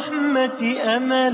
الرحمة أمل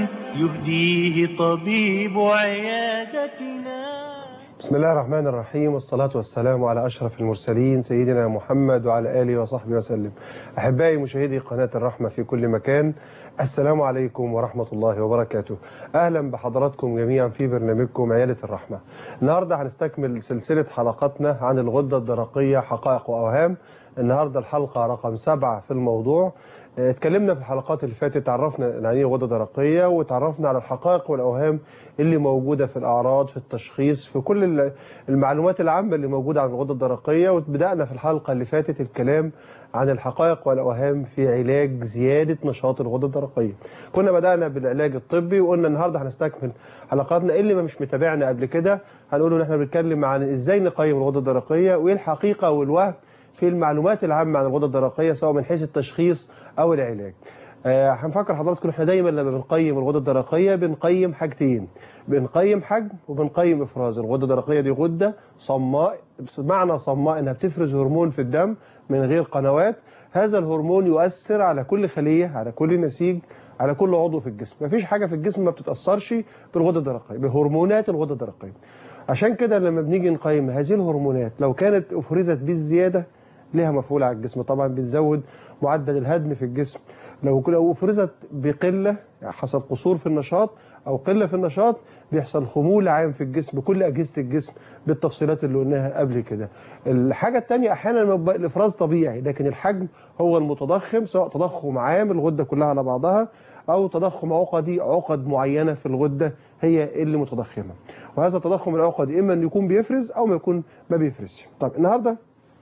يهديه طبيب عيادتنا بسم الله الرحمن الرحيم والصلاة والسلام على أشرف المرسلين سيدنا محمد وعلى آله وصحبه وسلم أحبائي مشاهدي قناة الرحمة في كل مكان السلام عليكم ورحمة الله وبركاته أهلا بحضراتكم جميعا في برنامجكم عيالة الرحمة النهاردة هنستكمل سلسلة حلقاتنا عن الغدة الدرقية حقائق وأوهام النهاردة الحلقة رقم سبعة في الموضوع اتكلمنا في الحلقات اللي فاتت تعرفنا يعني ايه غده درقيه وتعرفنا على الحقائق والاوهام اللي موجوده في الاعراض في التشخيص في كل المعلومات العامه اللي موجوده عن الغده الدرقيه وبدانا في الحلقه اللي فاتت الكلام عن الحقائق والاوهام في علاج زياده نشاط الغده الدرقيه. كنا بدانا بالعلاج الطبي وقلنا النهارده هنستكمل حلقاتنا اللي ما مش متابعنا قبل كده هنقول ان احنا بنتكلم عن ازاي نقيم الغده الدرقيه وايه الحقيقه والوهم في المعلومات العامة عن الغدة الدرقية سواء من حيث التشخيص أو العلاج آه هنفكر حضراتكم احنا دايما لما بنقيم الغدة الدرقية بنقيم حاجتين بنقيم حجم وبنقيم إفراز الغدة الدرقية دي غدة صماء معنى صماء إنها بتفرز هرمون في الدم من غير قنوات هذا الهرمون يؤثر على كل خلية على كل نسيج على كل عضو في الجسم مفيش حاجة في الجسم ما بتتأثرش بالغدة الدرقية بهرمونات الغدة الدرقية عشان كده لما بنيجي نقيم هذه الهرمونات لو كانت أفرزت بالزيادة لها مفعول على الجسم طبعا بتزود معدل الهدم في الجسم لو لو افرزت بقله حسب قصور في النشاط او قله في النشاط بيحصل خمول عام في الجسم بكل اجهزه الجسم بالتفصيلات اللي قلناها قبل كده الحاجه الثانيه احيانا الافراز طبيعي لكن الحجم هو المتضخم سواء تضخم عام الغده كلها على بعضها او تضخم عقدي عقد معينه في الغده هي اللي متضخمه وهذا التضخم العقدي اما انه يكون بيفرز او ما يكون ما بيفرزش طب النهارده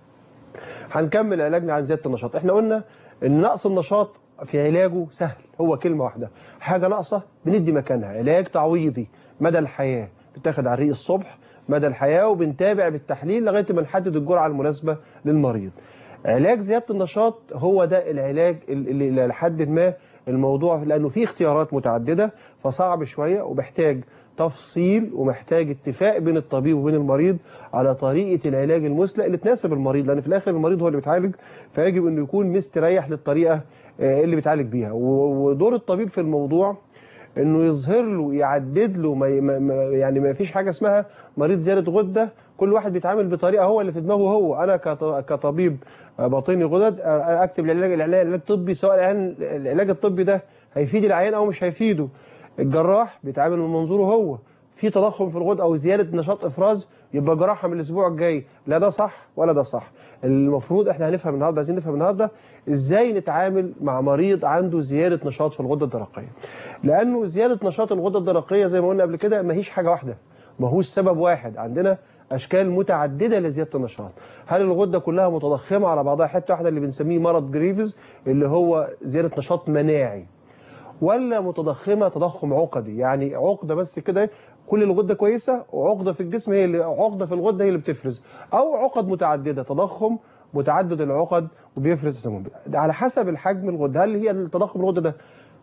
هنكمل علاجنا عن زياده النشاط احنا قلنا ان نقص النشاط في علاجه سهل هو كلمه واحده حاجه ناقصه بندي مكانها علاج تعويضي مدى الحياه بتاخد على الريق الصبح مدى الحياه وبنتابع بالتحليل لغايه ما نحدد الجرعه المناسبه للمريض علاج زياده النشاط هو ده العلاج اللي لحد ما الموضوع لانه فيه اختيارات متعدده فصعب شويه وبيحتاج تفصيل ومحتاج اتفاق بين الطبيب وبين المريض على طريقة العلاج المثلى اللي تناسب المريض لأن في الآخر المريض هو اللي بيتعالج فيجب أنه يكون مستريح للطريقة اللي بيتعالج بيها ودور الطبيب في الموضوع انه يظهر له يعدد له ما يعني ما فيش حاجه اسمها مريض زياده غده كل واحد بيتعامل بطريقه هو اللي في دماغه هو انا كطبيب باطني غدد اكتب العلاج العلاج الطبي سواء العلاج الطبي ده هيفيد العيان او مش هيفيده الجراح بيتعامل من منظوره هو في تضخم في الغدة او زياده نشاط افراز يبقى جراحه من الاسبوع الجاي لا ده صح ولا ده صح المفروض احنا هنفهم النهارده عايزين نفهم النهارده ازاي نتعامل مع مريض عنده زياده نشاط في الغده الدرقيه لانه زياده نشاط الغده الدرقيه زي ما قلنا قبل كده ما هيش حاجه واحده ما هوش سبب واحد عندنا اشكال متعدده لزياده النشاط هل الغده كلها متضخمه على بعضها حته واحده اللي بنسميه مرض جريفز اللي هو زياده نشاط مناعي ولا متضخمه تضخم عقدي يعني عقده بس كده كل الغده كويسه وعقده في الجسم هي اللي عقده في الغده هي اللي بتفرز او عقد متعدده تضخم متعدد العقد وبيفرز السموم على حسب الحجم الغده هل هي التضخم الغده ده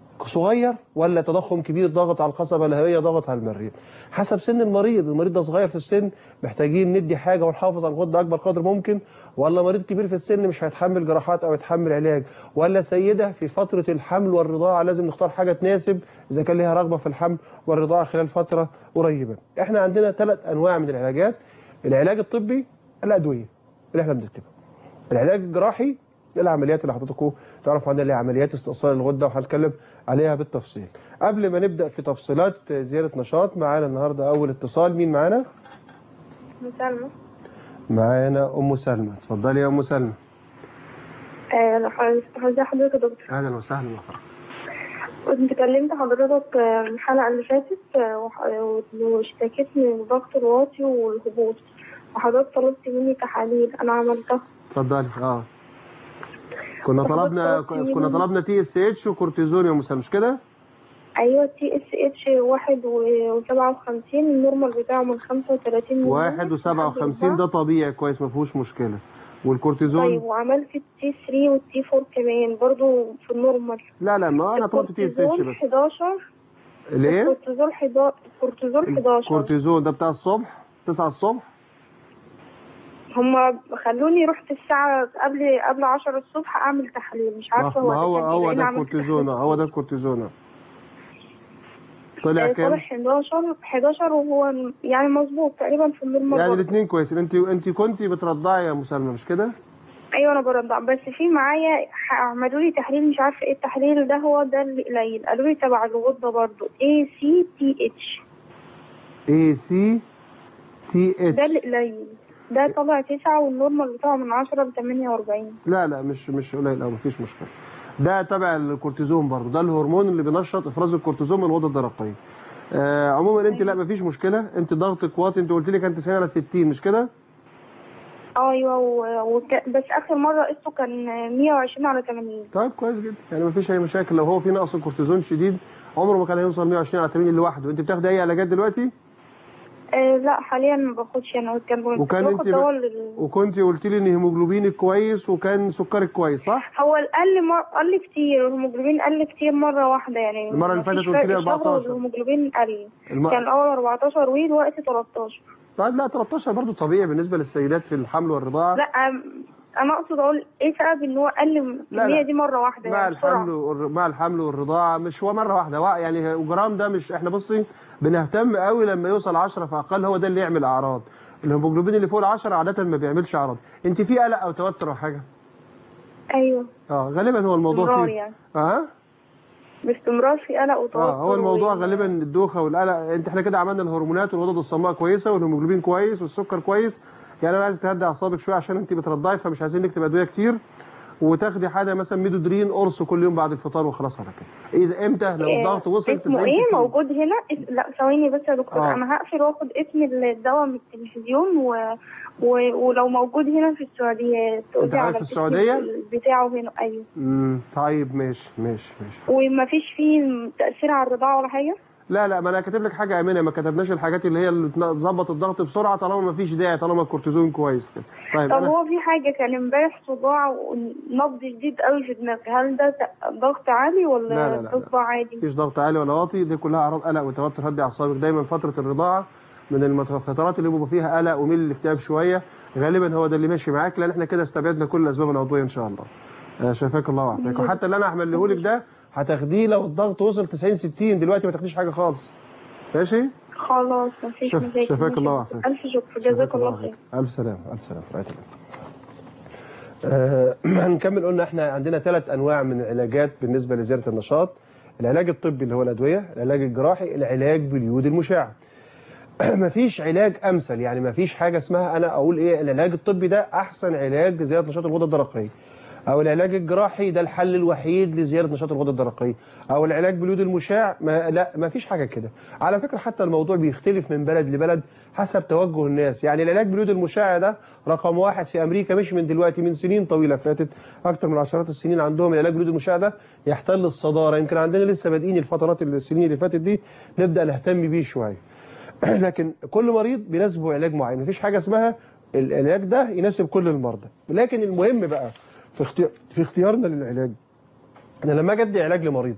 صغير ولا تضخم كبير ضغط على القصبه الهويه ضغط على المريء حسب سن المريض المريض ده صغير في السن محتاجين ندي حاجه ونحافظ على الغده اكبر قدر ممكن ولا مريض كبير في السن مش هيتحمل جراحات او يتحمل علاج ولا سيده في فتره الحمل والرضاعه لازم نختار حاجه تناسب اذا كان لها رغبه في الحمل والرضاعه خلال فتره قريبه احنا عندنا ثلاث انواع من العلاجات العلاج الطبي الادويه اللي احنا بنكتبها العلاج الجراحي العمليات اللي حضراتكم تعرفوا عنها اللي هي عمليات استئصال الغده وهنتكلم عليها بالتفصيل قبل ما نبدا في تفصيلات زياده نشاط معانا النهارده اول اتصال مين معانا سلمى معانا ام سلمى اتفضلي يا ام سلمى ازي حضرتك يا دكتور اهلا وسهلا بحضرتك كنت كلمت حضرتك الحلقه اللي فاتت واشتكيت من ضغط الواطي والهبوط وحضرتك طلبت مني تحاليل انا عملتها اتفضلي اه كنا طلبنا كنا طلبنا تي اس اتش وكورتيزون يا مسلم مش كده؟ ايوه تي اس اتش واحد وسبعة وخمسين النورمال بتاعه من خمسة وتلاتين واحد وسبعة وخمسين ده طبيعي كويس ما فيهوش مشكلة والكورتيزون طيب وعملت التي 3 والتي 4 كمان برضو في النورمال لا لا ما انا طلبت تي اس اتش بس 11 ليه؟ الكورتيزون 11 الكورتيزون 11 الكورتيزون ده بتاع الصبح 9 الصبح هم خلوني رحت الساعة قبل قبل 10 الصبح أعمل تحاليل مش ما عارفة ما هو هو ده كان إيه، هو لأن ده عملت الكورتيزون تحاليل. هو ده الكورتيزون طلع آه، كام؟ طلع 11 11 وهو يعني مظبوط تقريبا في النورمال يعني برضه. الاثنين كويسين انت انت كنتي بترضعي يا مسلمة مش كده؟ ايوه انا برضع بس في معايا ح- عملوا لي تحليل مش عارفه ايه التحليل ده هو ده اللي قليل قالوا لي تبع الغده برضه اي سي تي اتش اي سي تي ده اتش اللي قليل ده طلع تسعة والنورمال بتاعه من عشرة لتمانية وأربعين لا لا مش مش قليل قوي مفيش مشكله ده تبع الكورتيزون برضه ده الهرمون اللي بينشط افراز الكورتيزون من الغده الدرقيه آه عموما انت لا مفيش مشكله انت ضغطك واطي انت قلت لي كان 90 على 60 مش كده ايوه و... وك... بس اخر مرة قسته كان مية وعشرين على تمانين طيب كويس جدا يعني مفيش اي مشاكل لو هو في نقص كورتيزون شديد عمره ما كان هيوصل 120 على 80 لوحده انت بتاخدي اي علاجات دلوقتي آه لا حاليا ما باخدش انا كان كنت وكان باخد انت ب- دواء لل... وكنت قلت لي ان هيموجلوبينك كويس وكان سكرك كويس صح هو قل مر... قل كتير الهيموجلوبين قل كتير مرة واحدة يعني المرة اللي مفيش فاتت قلت لي فرق شهر 14. والهيموجلوبين قل الم... كان الأول 14 ودلوقتي 13 طيب لا 13 برضه طبيعي بالنسبه للسيدات في الحمل والرضاعه لا أم- انا اقصد اقول ايه سبب ان هو قل لا، لا. الكميه دي مره واحده مع يعني بسرعة. الحمل والر- مع الحمل والرضاعه مش هو مره واحده وا- يعني الجرام ده مش احنا بصي بنهتم قوي لما يوصل 10 فاقل هو ده اللي يعمل اعراض الهيموجلوبين اللي فوق ال 10 عاده ما بيعملش اعراض انت في قلق او توتر او حاجه ايوه اه غالبا هو الموضوع باستمرار فيه يعني اه باستمرار في قلق وتوتر اه هو الموضوع و- غالبا الدوخه والقلق انت احنا كده عملنا الهرمونات والغدد الصماء كويسه والهيموجلوبين كويس والسكر كويس يعني انا عايز تهدي اعصابك شويه عشان انت بترضعي فمش عايزين نكتب ادويه كتير وتاخدي حاجه مثلا ميدودرين قرص كل يوم بعد الفطار وخلاص على كده اذا امتى لو إيه، الضغط وصل اسمه 90 ايه 60 موجود هنا اس- لا ثواني بس يا دكتور آه. انا هقفل واخد اسم الدواء من التلفزيون و... و... ولو موجود هنا في السعوديه أنت تقولي عارف على في السعودية؟ بتاعه هنا ايوه امم طيب ماشي ماشي ماشي وما فيش فيه تاثير على الرضاعه ولا حاجه لا لا ما انا كاتب لك حاجه امنه ما كتبناش الحاجات اللي هي اللي تظبط الضغط بسرعه طالما ما فيش داعي طالما الكورتيزون كويس كده طيب طب انا هو في حاجه كان امبارح صداع ونبض شديد قوي في دماغي هل ده ت- ضغط عالي ولا لا، لا، لا، لا. صداع عادي مفيش ضغط عالي ولا واطي دي كلها اعراض قلق وتوتر هدي اعصابك دايما فتره الرضاعه من المت- الفترات اللي بيبقى فيها قلق وميل الاكتئاب شويه غالبا هو ده اللي ماشي معاك لان احنا كده استبعدنا كل الاسباب العضويه ان شاء الله آه، شفاك الله وعافاك وحتى اللي انا هعمله لك ده هتاخديه لو الضغط وصل 90 60 دلوقتي ما تاخديش حاجه خالص ماشي خلاص مفيش شف- مشاكل شفاك الله ماشي. وعافاك. الف شكر جزاك شفاك الله وعافاك. خير الف سلامه الف سلامه في رعايه الله آه، هنكمل قلنا احنا عندنا ثلاث انواع من العلاجات بالنسبه لزياده النشاط العلاج الطبي اللي هو الادويه العلاج الجراحي العلاج باليود المشع مفيش علاج امثل يعني مفيش حاجه اسمها انا اقول ايه العلاج الطبي ده احسن علاج لزياده نشاط الغده الدرقيه او العلاج الجراحي ده الحل الوحيد لزياده نشاط الغده الدرقيه او العلاج باليود المشع ما لا مفيش حاجه كده على فكره حتى الموضوع بيختلف من بلد لبلد حسب توجه الناس يعني العلاج باليود المشع ده رقم واحد في امريكا مش من دلوقتي من سنين طويله فاتت اكتر من عشرات السنين عندهم العلاج باليود المشع ده يحتل الصداره يمكن عندنا لسه بادئين الفترات السنين اللي فاتت دي نبدا نهتم بيه شويه لكن كل مريض بيناسبه علاج معين مفيش حاجه اسمها العلاج ده يناسب كل المرضى لكن المهم بقى في اختيار في اختيارنا للعلاج انا لما اجي ادي علاج لمريض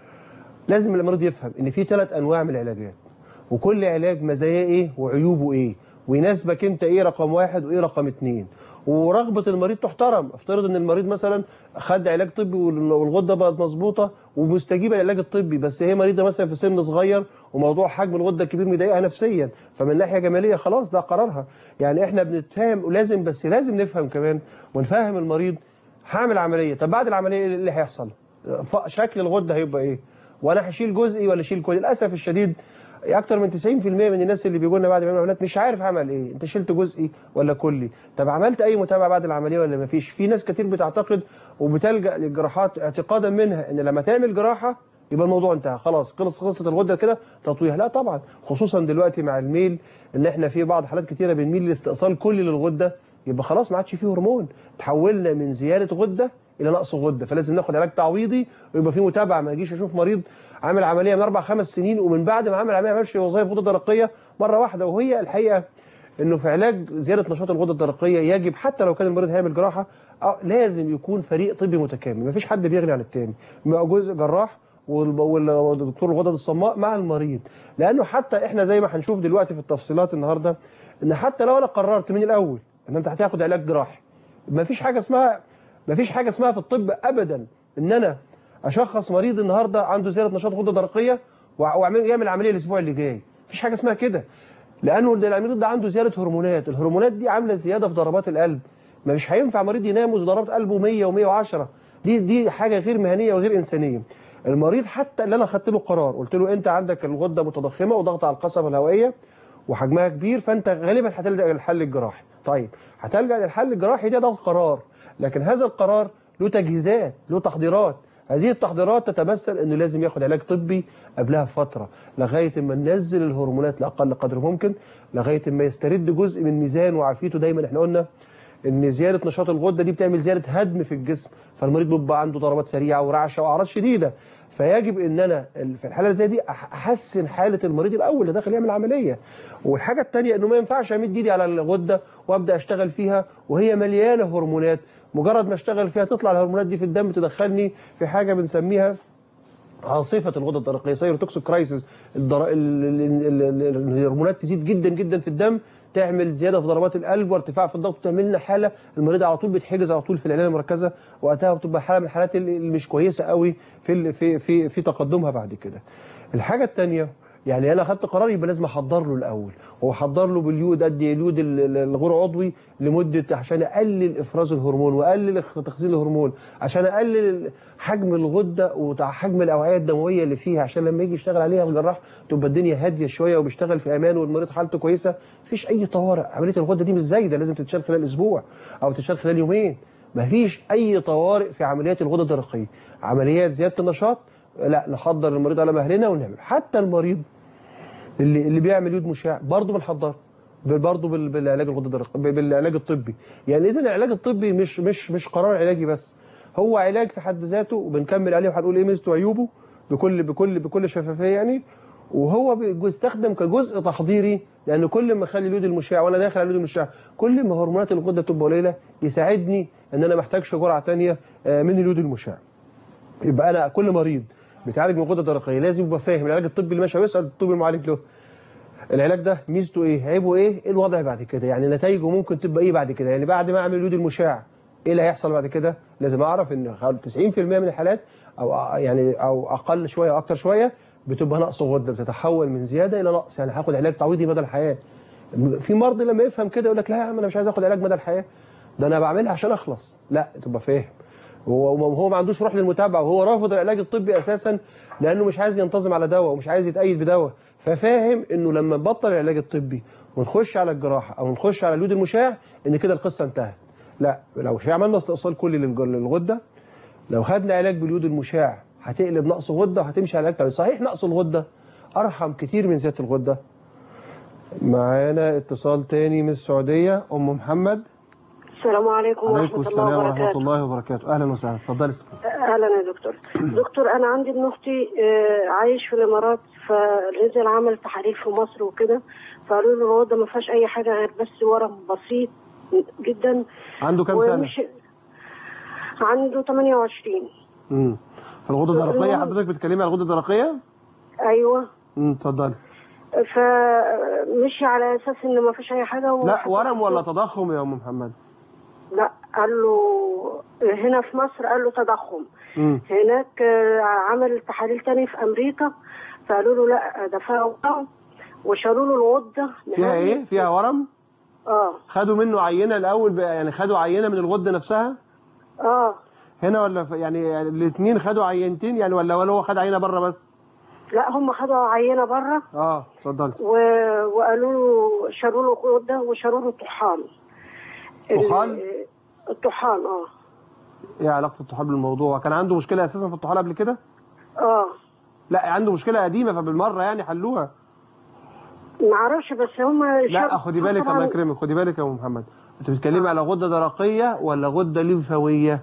لازم المريض يفهم ان في ثلاث انواع من العلاجات وكل علاج مزاياه ايه وعيوبه ايه ويناسبك انت ايه رقم واحد وايه رقم اتنين ورغبة المريض تحترم افترض ان المريض مثلا خد علاج طبي وال- والغدة بقت مظبوطة ومستجيبة للعلاج الطبي بس هي مريضة مثلا في سن صغير وموضوع حجم الغدة الكبير مضايقها نفسيا فمن ناحية جمالية خلاص ده قرارها يعني احنا بنتفاهم ولازم بس لازم نفهم كمان ونفهم المريض هعمل عملية طب بعد العملية ايه اللي هيحصل ف- شكل الغدة هيبقى ايه وانا هشيل جزئي ولا اشيل كل للاسف الشديد اكتر من 90% من الناس اللي بيجوا لنا بعد ما يعملوا عمليات مش عارف عمل ايه انت شلت جزئي ولا كلي طب عملت اي متابعه بعد العمليه ولا ما فيش في ناس كتير بتعتقد وبتلجا للجراحات اعتقادا منها ان لما تعمل جراحه يبقى الموضوع انتهى خلاص خلص قصه الغده كده تطويها لا طبعا خصوصا دلوقتي مع الميل ان احنا في بعض حالات كتيره بنميل للاستئصال كلي للغده يبقى خلاص ما عادش فيه هرمون تحولنا من زياده غده الى نقص غده فلازم ناخد علاج تعويضي ويبقى في متابعه ما اجيش اشوف مريض عامل عمليه من اربع خمس سنين ومن بعد ما عمل عمليه ما عملش وظائف غده درقيه مره واحده وهي الحقيقه انه في علاج زياده نشاط الغده الدرقيه يجب حتى لو كان المريض هيعمل جراحه آه، لازم يكون فريق طبي متكامل مفيش حد بيغني عن التاني يبقى جزء جراح والب- وال- والدكتور الغدد الصماء مع المريض لانه حتى احنا زي ما هنشوف دلوقتي في التفصيلات النهارده ان حتى لو انا قررت من الاول ان انت هتاخد علاج جراحي ما فيش حاجه اسمها ما فيش حاجه اسمها في الطب ابدا ان انا اشخص مريض النهارده عنده زياده نشاط غده درقيه وع- واعمل يعمل عمليه الاسبوع اللي جاي مفيش حاجه اسمها كده لانه ده المريض ده عنده زياده هرمونات الهرمونات دي عامله زياده في ضربات القلب ما مش هينفع مريض ينام وضربات قلبه 100 و110 دي دي حاجه غير مهنيه وغير انسانيه المريض حتى اللي انا خدت له قرار قلت له انت عندك الغده متضخمه وضغط على القصبه الهوائيه وحجمها كبير فانت غالبا هتلجا للحل الجراحي طيب هتلجا للحل الجراحي ده ده القرار لكن هذا القرار له تجهيزات له تحضيرات هذه التحضيرات تتمثل انه لازم ياخد علاج طبي قبلها بفتره لغايه ما ننزل الهرمونات لاقل قدر ممكن لغايه ما يسترد جزء من ميزانه وعافيته دايما احنا قلنا ان زياده نشاط الغده دي بتعمل زياده هدم في الجسم فالمريض بيبقى عنده ضربات سريعه ورعشه واعراض شديده فيجب ان انا ال- في الحاله اللي زي دي أح- احسن حاله المريض الاول اللي داخل يعمل عمليه والحاجه الثانيه انه ما ينفعش امد ايدي على الغده وابدا اشتغل فيها وهي مليانه هرمونات مجرد ما اشتغل فيها تطلع الهرمونات دي في الدم تدخلني في حاجه بنسميها عاصفه الغده الدرقيه سيروتوكسيك كرايسيس الدر... ال- ال- ال- ال- الهرمونات تزيد جدا جدا في الدم تعمل زياده في ضربات القلب وارتفاع في الضغط تعمل لنا حاله المريض على طول بيتحجز على طول في العنايه المركزه وقتها بتبقى حاله من الحالات اللي اللي مش كويسه قوي في ال- في في في تقدمها بعد كده. الحاجه الثانيه يعني انا اخدت قرار يبقى لازم احضر له الاول واحضر له باليود ادي اليود ال- ال- الغير عضوي لمده عشان اقلل افراز الهرمون واقلل اخ- تخزين الهرمون عشان اقلل حجم الغده وحجم الاوعيه الدمويه اللي فيها عشان لما يجي يشتغل عليها الجراح تبقى الدنيا هاديه شويه وبيشتغل في امان والمريض حالته كويسه مفيش اي طوارئ عمليه الغده دي مش زايده لازم تتشال خلال اسبوع او تتشال خلال يومين مفيش اي طوارئ في عمليات الغده الدرقيه عمليات زياده النشاط لا نحضر المريض على مهلنا ونعمل حتى المريض اللي اللي بيعمل يود مشع برضه بنحضره برضه بال- بالعلاج الغده الدرقيه بالعلاج الطبي يعني اذا العلاج الطبي مش مش مش قرار علاجي بس هو علاج في حد ذاته وبنكمل عليه وهنقول ايه ميزته وعيوبه بكل بكل بكل شفافيه يعني وهو بيستخدم كجزء تحضيري لان كل ما اخلي اليود المشع وانا داخل على اليود المشع كل ما هرمونات الغده تبقى قليله يساعدني ان انا محتاجش جرعه ثانيه من اليود المشع يبقى انا كل مريض بيتعالج من غده درقيه لازم يبقى فاهم العلاج الطبي اللي ماشي ويسال الطبيب المعالج له العلاج ده ميزته ايه عيبه ايه ايه الوضع بعد كده يعني نتائجه ممكن تبقى ايه بعد كده يعني بعد ما اعمل اليود المشع ايه اللي هيحصل بعد كده لازم اعرف ان 90% من الحالات او يعني او اقل شويه او اكتر شويه بتبقى نقص غده بتتحول من زياده الى نقص يعني هاخد علاج تعويضي مدى الحياه في مرضى لما يفهم كده يقول لك لا يا عم انا مش عايز اخد علاج مدى الحياه ده انا بعملها عشان اخلص لا تبقى فاهم هو هو ما عندوش روح للمتابعه وهو رافض العلاج الطبي اساسا لانه مش عايز ينتظم على دواء ومش عايز يتأيد بدواء ففاهم انه لما نبطل العلاج الطبي ونخش على الجراحه او نخش على اليود المشع ان كده القصه انتهت لا لو عملنا استئصال كلي للج- للغده لو خدنا علاج باليود المشع هتقلب نقص غده وهتمشي على علاج طبيعي صحيح نقص الغده ارحم كتير من زياده الغده معانا اتصال تاني من السعوديه ام محمد السلام عليكم عليكم ورحمة الله السلام ورحمه وبركاته الله وبركاته اهلا وسهلا اتفضلي أهلا يا دكتور دكتور أنا عندي ابن أختي آه، عايش في الإمارات فنزل عمل تحاليل في مصر وكده فقالوا له الوضع ما فيهاش أي حاجة غير بس ورم بسيط جدا عنده كام سنه ومش عنده 28 امم في الغده الدرقيه المهم- حضرتك بتتكلمي على الغده الدرقيه أيوه امم اتفضلي فمشي على أساس إن ما فيش أي حاجة لا وحصل- ورم ولا تضخم يا ام محمد لا قال له هنا في مصر قال له تضخم امم هناك آه، عمل تحاليل تاني في امريكا فقالوا له لا ده فيها ورم وشالوا له الغده فيها نهائي. ايه فيها ورم اه خدوا منه عينه الاول بقى يعني خدوا عينه من الغده نفسها اه هنا ولا في يعني, يعني الاثنين خدوا عينتين يعني ولا ولا هو خد عينه بره بس لا هم خدوا عينه بره اه اتفضلي و... وقالوا له شالوا له غده وشالوا له طحال ال- طحال؟ الطحال اه ايه علاقه الطحال بالموضوع كان عنده مشكله اساسا في الطحال قبل كده اه لا عنده مشكله قديمه فبالمره يعني حلوها ما اعرفش بس هم لا خدي بالك الله يكرمك خدي بالك يا ام محمد انت بتتكلمي على غده درقيه ولا غده ليمفاويه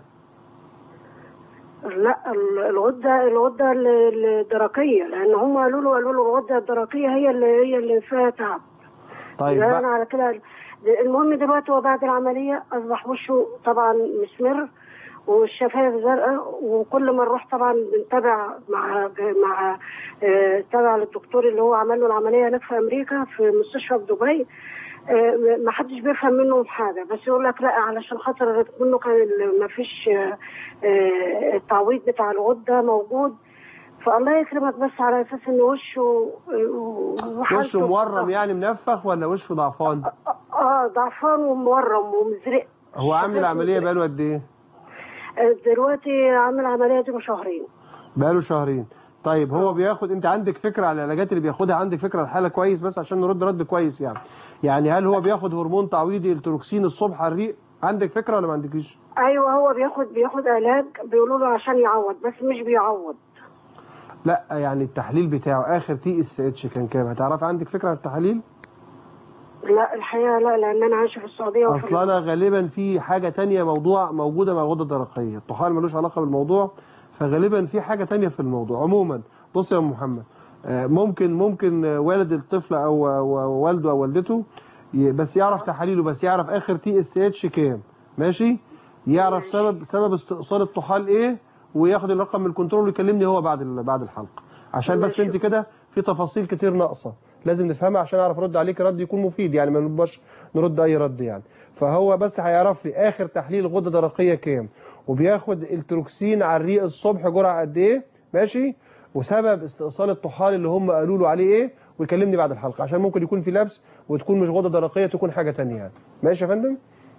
لا ال- الغده الغده ال- الدرقيه لان هم قالوا له قالوا له الغده الدرقيه هي اللي هي اللي فيها تعب طيب يعني بقى انا على كده المهم دلوقتي هو بعد العمليه اصبح وشه طبعا مسمر والشفايف زرقاء وكل ما نروح طبعا بنتابع مع مع آه، تابع للدكتور اللي هو عمل له العمليه هناك في امريكا في مستشفى في دبي آه، ما حدش بيفهم منهم حاجه بس يقول لك لا علشان خاطر منه كان ما فيش التعويض بتاع الغده موجود فالله يكرمك بس على اساس ان وشه آه، وحالته وشه مورم يعني منفخ ولا وشه ضعفان اه ضعفان ومورم ومزرق هو عامل العمليه بقاله قد ايه آه، دلوقتي عامل عمليه دي من شهرين بقاله شهرين طيب هو بياخد انت عندك فكره على العلاجات اللي بياخدها عندك فكره على الحاله كويس بس عشان نرد رد كويس يعني يعني هل هو بياخد هرمون تعويضي التروكسين الصبح على الريق عندك فكره ولا ما عندكيش ايوه هو بياخد بياخد علاج بيقولوا له عشان يعوض بس مش بيعوض لا يعني التحليل بتاعه اخر تي اس اتش كان كام هتعرف عندك فكره عن التحاليل لا الحقيقه لا لان انا عايشه في السعوديه وفي اصل انا غالبا في حاجه تانية موضوع موجوده مع الغده الدرقيه الطحال ملوش علاقه بالموضوع فغالبا في حاجه تانية في الموضوع عموما بص يا أم محمد آه، ممكن ممكن آه، والد الطفل او أو والده او والدته ي- بس يعرف تحاليله بس يعرف اخر تي اس اتش كام ماشي يعرف سبب سبب استئصال الطحال ايه وياخد الرقم من الكنترول ويكلمني هو بعد ال- بعد الحلقه عشان بس ماشي. انت كده في تفاصيل كتير ناقصه لازم نفهمها عشان اعرف ارد عليك رد يكون مفيد يعني ما نبقاش نرد اي رد يعني فهو بس هيعرف لي اخر تحليل غده درقيه كام وبياخد التروكسين على الريق الصبح جرعه قد ايه ماشي وسبب استئصال الطحال اللي هم قالوا له عليه ايه ويكلمني بعد الحلقه عشان ممكن يكون في لبس وتكون مش غده درقيه تكون حاجه تانية يعني ماشي يا فندم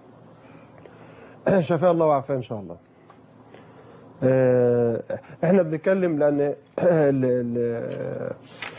شفاء الله وعافاه ان شاء الله آه، احنا بنتكلم لان ال- ال-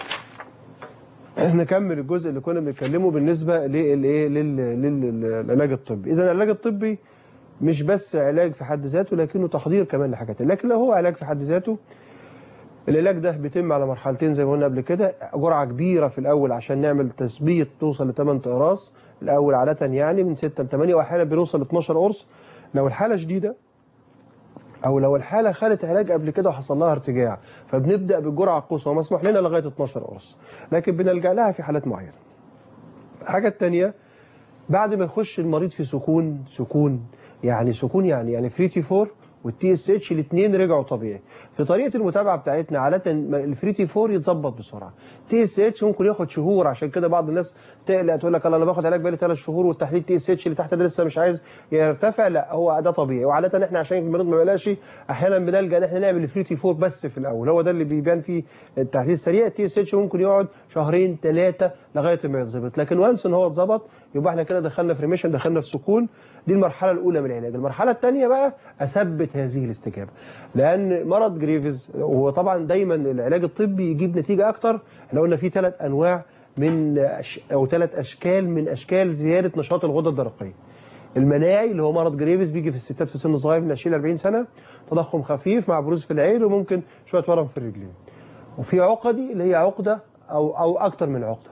نكمل الجزء اللي كنا بنتكلمه بالنسبه للايه لل- لل- للعلاج الطبي اذا العلاج الطبي مش بس علاج في حد ذاته لكنه تحضير كمان لحاجات لكن لو هو علاج في حد ذاته العلاج ده بيتم على مرحلتين زي ما قلنا قبل كده جرعه كبيره في الاول عشان نعمل تثبيت توصل ل 8 اقراص الاول عاده يعني من 6 ل 8 واحيانا بنوصل ل 12 قرص لو الحاله شديده او لو الحاله خدت علاج قبل كده وحصل لها ارتجاع فبنبدا بالجرعه القصوى مسموح لنا لغايه 12 قرص لكن بنلجا لها في حالات معينه الحاجه الثانيه بعد ما يخش المريض في سكون سكون يعني سكون يعني يعني فري تي 4 والتي اس اتش الاثنين رجعوا طبيعي في طريقه المتابعه بتاعتنا عاده الفري تي 4 يتظبط بسرعه تي اس اتش ممكن ياخد شهور عشان كده بعض الناس تقلق تقول لك انا باخد علاج بقالي ثلاث شهور والتحليل تي اس اتش اللي تحت ده لسه مش عايز يرتفع لا هو ده طبيعي وعاده احنا عشان المريض ما يقلقش احيانا بنلجا ان احنا نعمل الفري تي 4 بس في الاول هو ده اللي بيبان فيه التحليل السريع التي اس اتش ممكن يقعد شهرين ثلاثه لغايه ما يتظبط لكن وانس ان هو اتظبط يبقى احنا كده دخلنا في ريميشن دخلنا في سكون دي المرحله الاولى من العلاج المرحله الثانيه بقى اثبت هذه الاستجابه لان مرض جريفز هو طبعا دايما العلاج الطبي يجيب نتيجه اكتر احنا قلنا في ثلاث انواع من أش... او ثلاث اشكال من اشكال زياده نشاط الغده الدرقيه المناعي اللي هو مرض جريفز بيجي في الستات في سن صغير من 20 ل 40 سنه تضخم خفيف مع بروز في العين وممكن شويه ورم في الرجلين وفي عقدي اللي هي عقده او او اكتر من عقده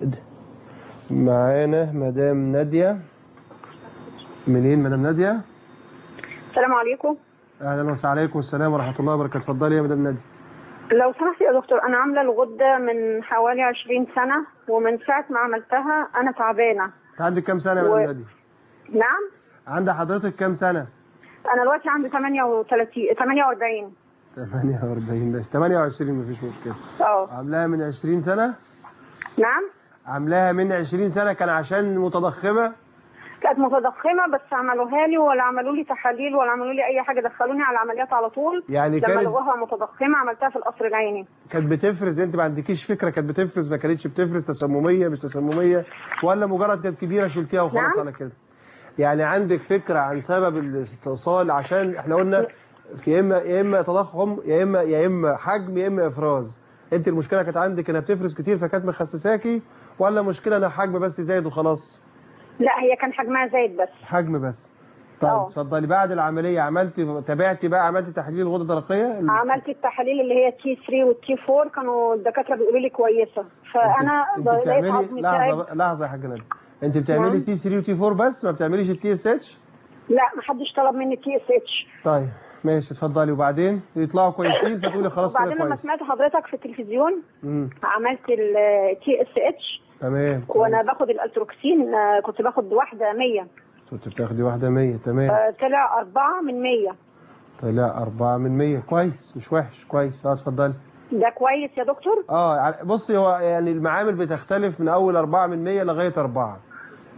معانا مدام ناديه منين مدام ناديه السلام عليكم اهلا وسهلا عليكم السلام ورحمه الله وبركاته اتفضلي يا مدام ناديه لو سمحت يا دكتور انا عامله الغده من حوالي 20 سنه ومن ساعه ما عملتها انا تعبانه انت عندك كام سنه يا و- مدام ناديه نعم عند حضرتك كام سنه انا دلوقتي عندي 38 48 48 بس 28 مفيش مشكله اه عاملاها من 20 سنه نعم عاملاها من 20 سنه كان عشان متضخمه كانت متضخمه بس عملوها لي ولا عملوا لي تحاليل ولا عملوا لي اي حاجه دخلوني على العمليات على طول يعني لما كانت لقوها متضخمه عملتها في القصر العيني كانت بتفرز انت ما عندكيش فكره كانت بتفرز ما كانتش بتفرز تسمميه مش تسمميه ولا مجرد كانت كبيره شلتيها وخلاص نعم. على كده يعني عندك فكره عن سبب الاستئصال عشان احنا قلنا في يا اما يا اما تضخم يا اما يا اما حجم يا اما افراز انت المشكله كانت عندك انها بتفرز كتير فكانت مخسساكي ولا مشكله انها حجم بس زايد وخلاص لا هي كان حجمها زايد بس حجم بس طيب اه. اتفضلي بعد العمليه عملتي تابعتي بقى عملتي تحليل الغده الدرقيه ال- عملت التحاليل اللي هي تي 3 والتي 4 كانوا الدكاتره بيقولوا لي كويسه فانا انت لقيت بتعملي عظمي لحظه تعب بقى- لحظه يا حاجه ناديه انت بتعملي نعم. تي 3 وتي 4 بس ما بتعمليش التي اس اتش لا محدش طلب مني تي اس اتش طيب ماشي اتفضلي وبعدين يطلعوا كويسين فتقولي خلاص كده وبعدين لما كويس سمعت حضرتك في التلفزيون امم عملت التي اس اتش تمام وانا كويس. باخد الالتروكسين آه، كنت باخد واحده 100 كنت بتاخدي واحده 100 تمام آه، طلع 4 من 100 طلع 4 من 100 كويس مش وحش كويس اه اتفضلي ده كويس يا دكتور اه ع- بصي هو يعني المعامل بتختلف من اول 4 من 100 لغايه 4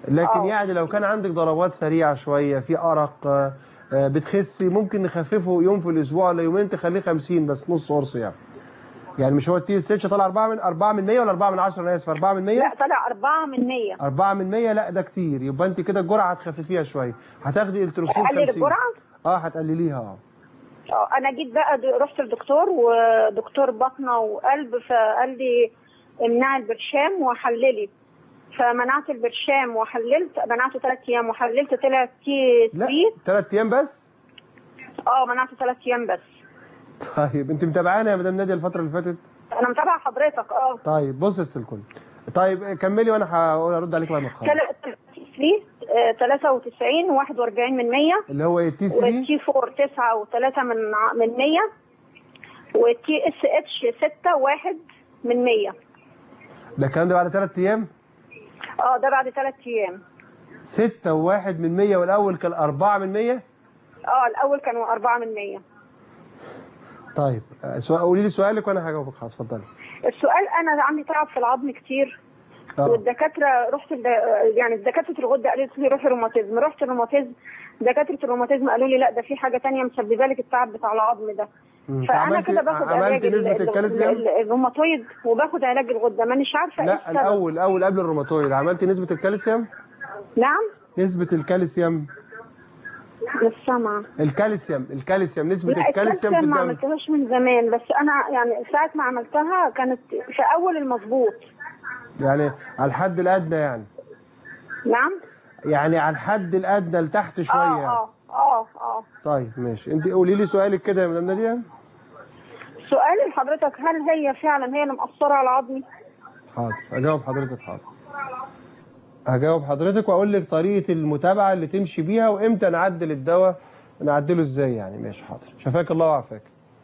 لكن آه. يعني لو كان عندك ضربات سريعه شويه في ارق آه، آه، بتخسي ممكن نخففه يوم في الاسبوع ولا يومين تخليه 50 بس نص قرص يعني يعني مش هو التي اس اتش طالع 4 من 4 من 100 ولا 4 من 10 انا اسف 4 من 100 لا طلع 4 من 100 4 من 100 لا ده كتير يبقى انت كده الجرعه هتخففيها شويه هتاخدي التروكسين اقلل 50 الجرعه اه هتقلليها اه اه انا جيت بقى د- رحت للدكتور ودكتور بطنه وقلب فقال لي امنعي البرشام وحللي فمنعت البرشام وحللت منعته ثلاث ايام وحللت طلع تي لا 3 ثلاث ايام بس اه منعته ثلاث ايام بس طيب انت متابعانا يا مدام ناديه الفتره اللي فاتت انا متابعه حضرتك اه طيب بص يا ست الكل طيب كملي وانا هقول ارد عليك بعد ما تخلص 93 41 من 100 اللي هو التي 3 والتي 4 9 و3 من ع- من 100 والتي اس اتش 6 1 من 100 ده الكلام ده بعد ثلاث ايام اه ده بعد ثلاث ايام 6 وواحد من 100 والاول كان 4 من 100 اه الاول كانوا 4 من 100 طيب آه، سؤال قولي لي سؤالك وانا هجاوبك خلاص اتفضلي السؤال انا عندي تعب في العظم كتير اه والدكاتره رحت الد... يعني دكاتره الغده قالت لي روحي روماتيزم رحت الروماتيزم دكاتره الروماتيزم قالوا لي لا ده في حاجه تانية مسببه لك التعب بتاع العظم ده مم. فانا عملت- كده باخد عملت علاج ال- نسبة ال- الكالسيوم؟ ال- الروماتويد وباخد علاج الغده مانيش عارفه ايه لا السبب. الاول الاول قبل الروماتويد عملت نسبه الكالسيوم نعم نسبه الكالسيوم مش سامعه الكالسيوم الكالسيوم نسبه لا الكالسيوم في الكالسيوم ما الدم عملتهاش من زمان بس انا يعني ساعه ما عملتها كانت في اول المظبوط يعني على الحد الادنى يعني نعم يعني على الحد الادنى لتحت شويه اه يعني. اه اه اه طيب ماشي انت قولي لي سؤالك كده يا مدام ناديه سؤالي لحضرتك هل هي فعلا هي اللي مأثرة على عظمي؟ حاضر هجاوب حضرتك حاضر هجاوب حضرتك واقول لك طريقه المتابعه اللي تمشي بيها وامتى نعدل الدواء نعدله ازاي يعني ماشي حاضر شفاك الله وعافاك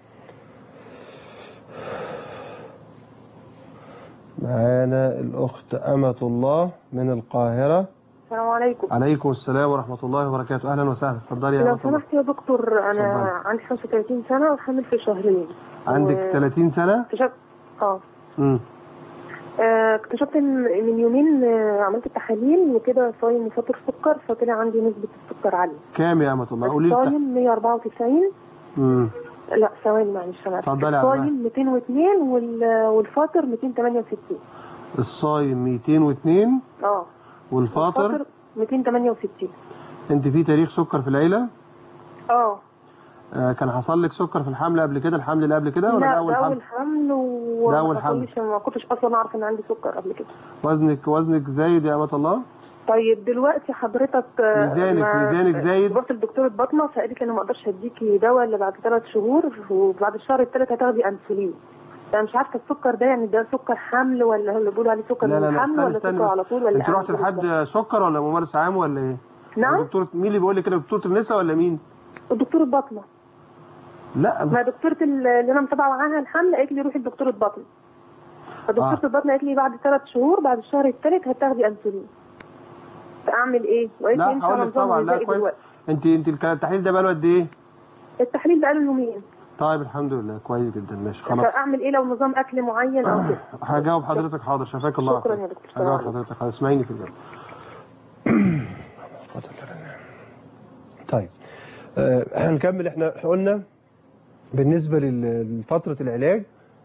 معانا الاخت امه الله من القاهره السلام عليكم عليكم السلام ورحمه الله وبركاته اهلا وسهلا اتفضلي يا لو امه الله سمحت يا دكتور انا اتفضلي. عندي 35 سنه وحامل في شهرين عندك و- 30 سنه اكتشفت اه امم آه، اكتشفت ان من يومين آه، عملت تحاليل وكده صايم وفاطر سكر فطلع عندي نسبه السكر عاليه كام يا امه الله قولي لي الصايم 194 امم لا ثواني معلش انا اتفضلي يا عماد. الصايم 202 وال- والفاطر 268 الصايم 202 اه والفاطر 268 انت في تاريخ سكر في العيله اه آه، كان حصل لك سكر في الحمل قبل كده الحمل اللي قبل كده ولا لا ده اول ده حمل اول حمل و ده أول ما حمل. حصليش- ما كنتش اصلا اعرف ان عندي سكر قبل كده وزنك وزنك زايد يا امه الله طيب دلوقتي حضرتك آه، ميزانك- ما- ميزانك زايد؟ رحت لدكتورة بطنة فقالت لي انا ما اقدرش اديكي دواء الا بعد ثلاث شهور وبعد الشهر الثالث هتاخدي انسولين انا مش عارفه السكر ده يعني ده سكر حمل ولا اللي بيقولوا عليه سكر لا لا من لا الحمل استنى ولا استنى سكر بس. على طول ولا انت رحت إيه بالظبط؟ لحد سكر ولا ممارس عام ولا ايه نعم دكتور مين اللي بيقول لك كده دكتوره النساء ولا مين دكتورة بطنة لا ما دكتورة ال- اللي انا متابعه معاها الحمل قالت لي روحي لدكتورة بطنة فدكتورة آه. البطنة قالت لي بعد ثلاث شهور بعد الشهر الثالث هتاخدي انسولين فاعمل ايه؟ وقالت لي لا امشي على هقول لك نظام طبعا لا غذائي كويس دلوقتي انت انت الك- التحليل ده بقاله قد ايه التحليل بقاله يومين طيب الحمد لله كويس جدا ماشي خلاص فاعمل ايه لو نظام اكل معين او كده هجاوب حضرتك حاضر شفاك الله شكراً وعافاك. يا دكتور. هجاوب السلام حضرتك حاضر اسمعيني في الجو طيب آه، هنكمل احنا قلنا بالنسبه لل- لفتره العلاج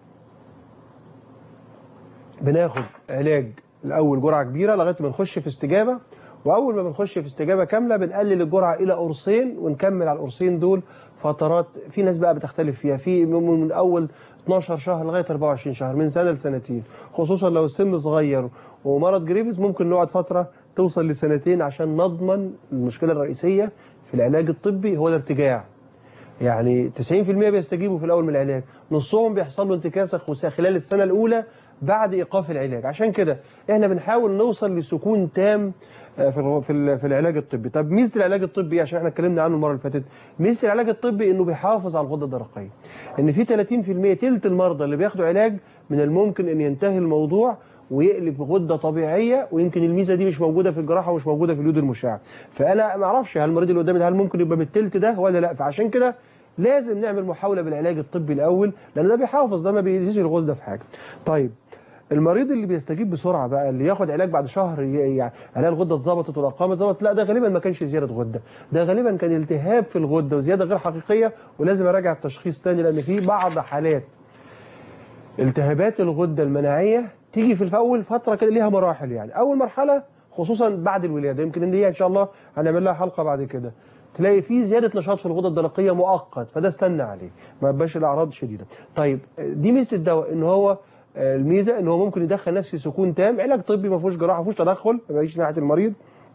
بناخد علاج الاول جرعه كبيره لغايه ما نخش في استجابه واول ما بنخش في استجابه كامله بنقلل الجرعه الى قرصين ونكمل على القرصين دول فترات في ناس بقى بتختلف فيها في من من اول 12 شهر لغايه 24 شهر من سنه لسنتين خصوصا لو السن صغير ومرض جريفز ممكن نقعد فتره توصل لسنتين عشان نضمن المشكله الرئيسيه في العلاج الطبي هو الارتجاع يعني 90% بيستجيبوا في الاول من العلاج نصهم بيحصل له انتكاسه خصوصا خلال السنه الاولى بعد ايقاف العلاج عشان كده احنا بنحاول نوصل لسكون تام آه، في الغ- في ال- في العلاج الطبي طب ميزه العلاج الطبي إيه؟ عشان احنا اتكلمنا عنه المره اللي فاتت ميزه العلاج الطبي انه بيحافظ على الغده الدرقيه ان في 30% تلت المرضى اللي بياخدوا علاج من الممكن ان ينتهي الموضوع ويقلب غده طبيعيه ويمكن الميزه دي مش موجوده في الجراحه ومش موجوده في اليود المشع فانا ما اعرفش هل المريض اللي قدامي ده هل ممكن يبقى بالتلت ده ولا لا فعشان كده لازم نعمل محاوله بالعلاج الطبي الاول لان ده بيحافظ ده ما بيأذيش الغده في حاجه طيب المريض اللي بيستجيب بسرعه بقى اللي ياخد علاج بعد شهر ي- يعني الاقي الغده اتظبطت والارقام اتظبطت لا ده غالبا ما كانش زياده غده ده غالبا كان التهاب في الغده وزياده غير حقيقيه ولازم اراجع التشخيص تاني لان في بعض حالات التهابات الغده المناعيه تيجي في الاول فتره كده ليها مراحل يعني اول مرحله خصوصا بعد الولاده يمكن ان هي ان شاء الله هنعمل لها حلقه بعد كده تلاقي في زياده نشاط في الغده الدرقيه مؤقت فده استنى عليه ما يبقاش الاعراض شديده طيب دي ميزه الدواء ان هو آه، الميزه ان هو ممكن يدخل الناس في سكون تام علاج طبي ما فيهوش جراحه ما فيهوش تدخل ما بيعيش ناحيه المريض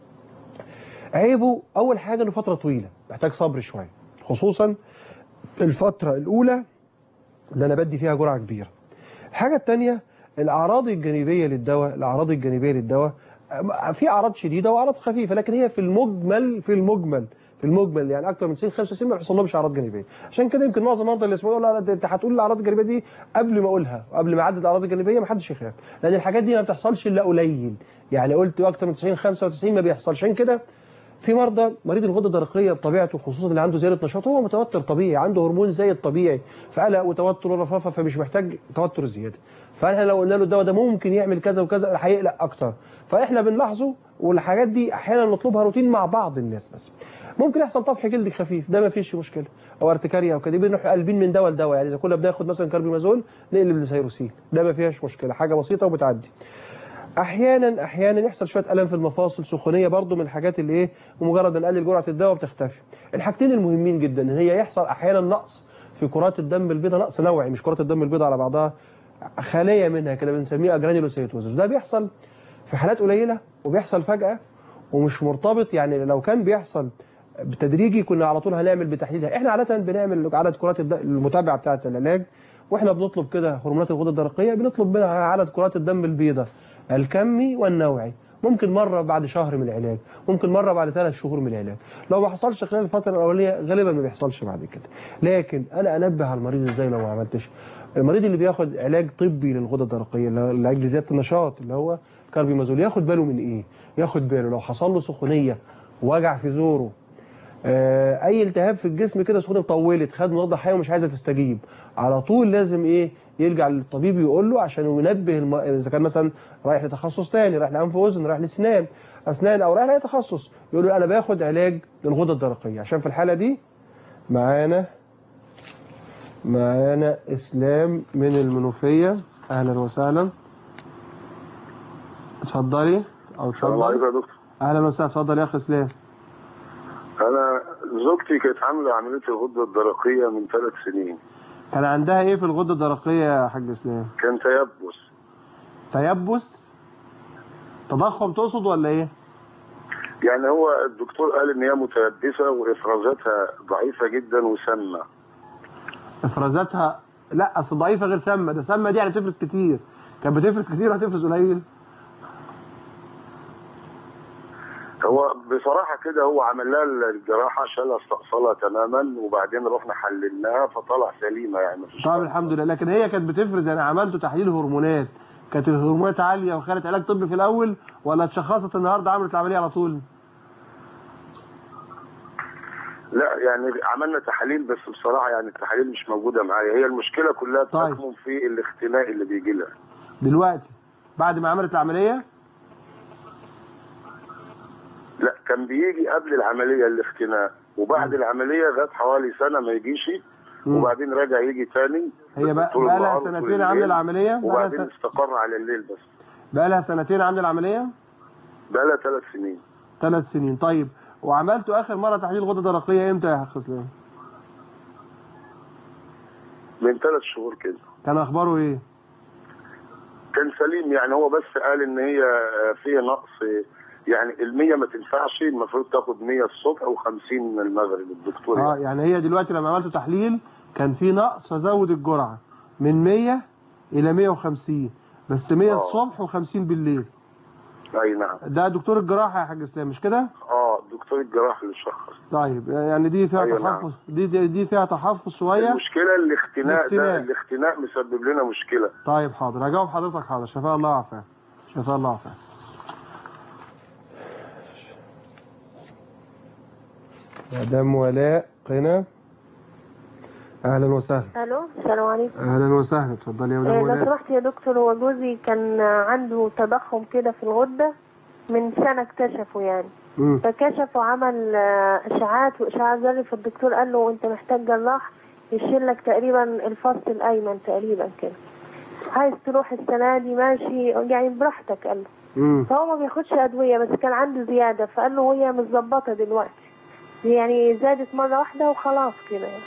عيبه اول حاجه انه فتره طويله محتاج صبر شويه خصوصا الفتره الاولى اللي انا بدي فيها جرعه كبيره الحاجه الثانيه الاعراض الجانبيه للدواء الاعراض الجانبيه للدواء آه، في اعراض شديده واعراض خفيفه لكن هي في المجمل في المجمل في المجمل يعني اكتر من 90 95 ما بيحصل لهمش اعراض جانبيه عشان كده يمكن معظم المرضى اللي اسمه لا لا انت هتقول الاعراض الجانبيه دي قبل ما اقولها قبل ما اعدد الاعراض الجانبيه ما حدش يخاف لان الحاجات دي ما بتحصلش الا قليل يعني قلت اكتر من 90 95 ما بيحصلش عشان كده في مرضى مريض الغده الدرقيه بطبيعته خصوصا اللي عنده زياده نشاط هو متوتر طبيعي عنده هرمون زي الطبيعي فقلق وتوتر ورفرفه فمش محتاج توتر زياده فاحنا لو قلنا له الدواء ده ممكن يعمل كذا وكذا هيقلق اكتر فاحنا بنلاحظه والحاجات دي احيانا نطلبها روتين مع بعض الناس بس ممكن يحصل طفح جلدي خفيف ده ما فيش مشكله او ارتكاريا او كده بنروح قلبين من دواء لدواء يعني اذا كنا بناخد مثلا كاربيمازول نقلب لسيروسيل ده ما فيهاش مشكله حاجه بسيطه وبتعدي احيانا احيانا يحصل شويه الم في المفاصل سخونيه برضو من الحاجات اللي ايه ومجرد ما نقلل جرعه الدواء بتختفي الحاجتين المهمين جدا ان هي يحصل احيانا نقص في كرات الدم البيضاء نقص نوعي مش كرات الدم البيضاء على بعضها خليه منها كده بنسميه اجرانيولوسيتوزس ده بيحصل في حالات قليله وبيحصل فجاه ومش مرتبط يعني لو كان بيحصل بتدريجي كنا على طول هنعمل بتحليلها احنا عاده بنعمل عدد كرات الد- المتابعه بتاعه العلاج واحنا بنطلب كده هرمونات الغده الدرقيه بنطلب منها عدد كرات الدم البيضاء الكمي والنوعي ممكن مره بعد شهر من العلاج ممكن مره بعد ثلاث شهور من العلاج لو ما حصلش خلال الفتره الاوليه غالبا ما بيحصلش بعد كده لكن انا انبه على المريض ازاي لو ما عملتش المريض اللي بياخد علاج طبي للغده الدرقيه اللي هو العلاج لزياده النشاط اللي هو كاربيمازول ياخد باله من ايه ياخد باله لو حصل له سخونيه وجع في زوره آه، اي التهاب في الجسم كده سخونه طولت خد مضاد حيوي ومش عايزه تستجيب على طول لازم ايه يرجع للطبيب يقول له عشان ينبه الم... اذا كان مثلا رايح لتخصص تاني رايح لانف واذن رايح لسنان اسنان او رايح لاي تخصص يقول له انا باخد علاج للغده الدرقيه عشان في الحاله دي معانا معانا اسلام من المنوفيه اهلا وسهلا اتفضلي او السلام عليكم اتفضل يا دكتور اهلا وسهلا اتفضل يا اخ اسلام انا زوجتي كانت عامله عمليه الغده الدرقيه من ثلاث سنين كان عندها ايه في الغده الدرقيه يا حاج اسلام كان تيبس تيبس تضخم تقصد ولا ايه يعني هو الدكتور قال ان هي متيبسه وافرازاتها ضعيفه جدا وسامه افرازاتها لا اصل ضعيفه غير سامه ده سامه دي يعني بتفرز كتير كانت بتفرز كتير وهتفرز قليل هو بصراحه كده هو عمل لها الجراحه شالها استأصلها تماما وبعدين رحنا حللناها فطلع سليمه يعني مفيش طب الحمد لله لكن هي كانت بتفرز يعني عملته تحليل هرمونات كانت الهرمونات عاليه وخدت علاج طبي في الاول ولا اتشخصت النهارده عملت العمليه على طول لا يعني عملنا تحاليل بس بصراحه يعني التحاليل مش موجوده معايا هي المشكله كلها طيب. بتكمن في الاختناق اللي بيجي لها دلوقتي بعد ما عملت العمليه لا كان بيجي قبل العمليه الاختناق وبعد العمليه غاب حوالي سنه ما يجيش مم. وبعدين رجع يجي تاني هي بقى, طول بقى لها النهار وطول سنتين الليل، عامله العمليه بقى لها, وبعدين سن... استقر على الليل بس بقى لها سنتين عامله العمليه بقى لها ثلاث سنين ثلاث سنين طيب وعملتوا اخر مره تحليل غده درقيه امتى يا اخ اسلام من ثلاث شهور كده كان اخباره ايه كان سليم يعني هو بس قال ان هي آه، فيها نقص آه، يعني المية ما تنفعش المفروض تاخد 100 الصبح و50 المغرب الدكتور اه يعني. يعني هي دلوقتي لما عملتوا تحليل كان في نقص فزود الجرعه من 100 الى 150 بس 100 آه. الصبح و50 بالليل اي نعم ده دكتور الجراحه يا حاج اسلام مش كده اه دكتور الجراح اللي شخص طيب يعني دي فيها أيوة نعم. تحفظ دي, دي دي فيها تحفظ شويه المشكله الاختناق ده الاختناق. الاختناق مسبب لنا مشكله طيب حاضر هجاوب حضرتك حاضر شفاء الله وعافاه شفاء الله وعافاه مدام ولاء قنا اهلا وسهلا الو السلام عليكم اهلا وسهلا اتفضلي يا آه، مدام لو ولاء سمحت يا دكتور هو جوزي كان عنده تضخم كده في الغدة من سنة اكتشفه يعني مم. فكشف وعمل آه، اشعاعات واشعاع ذري فالدكتور قال له انت محتاج جراح يشيل لك تقريبا الفص الايمن تقريبا كده عايز تروح السنة دي ماشي يعني براحتك قال له مم. فهو ما بياخدش ادوية بس كان عنده زيادة فقال له هي متظبطة دلوقتي يعني زادت مرة واحدة وخلاص كده يعني.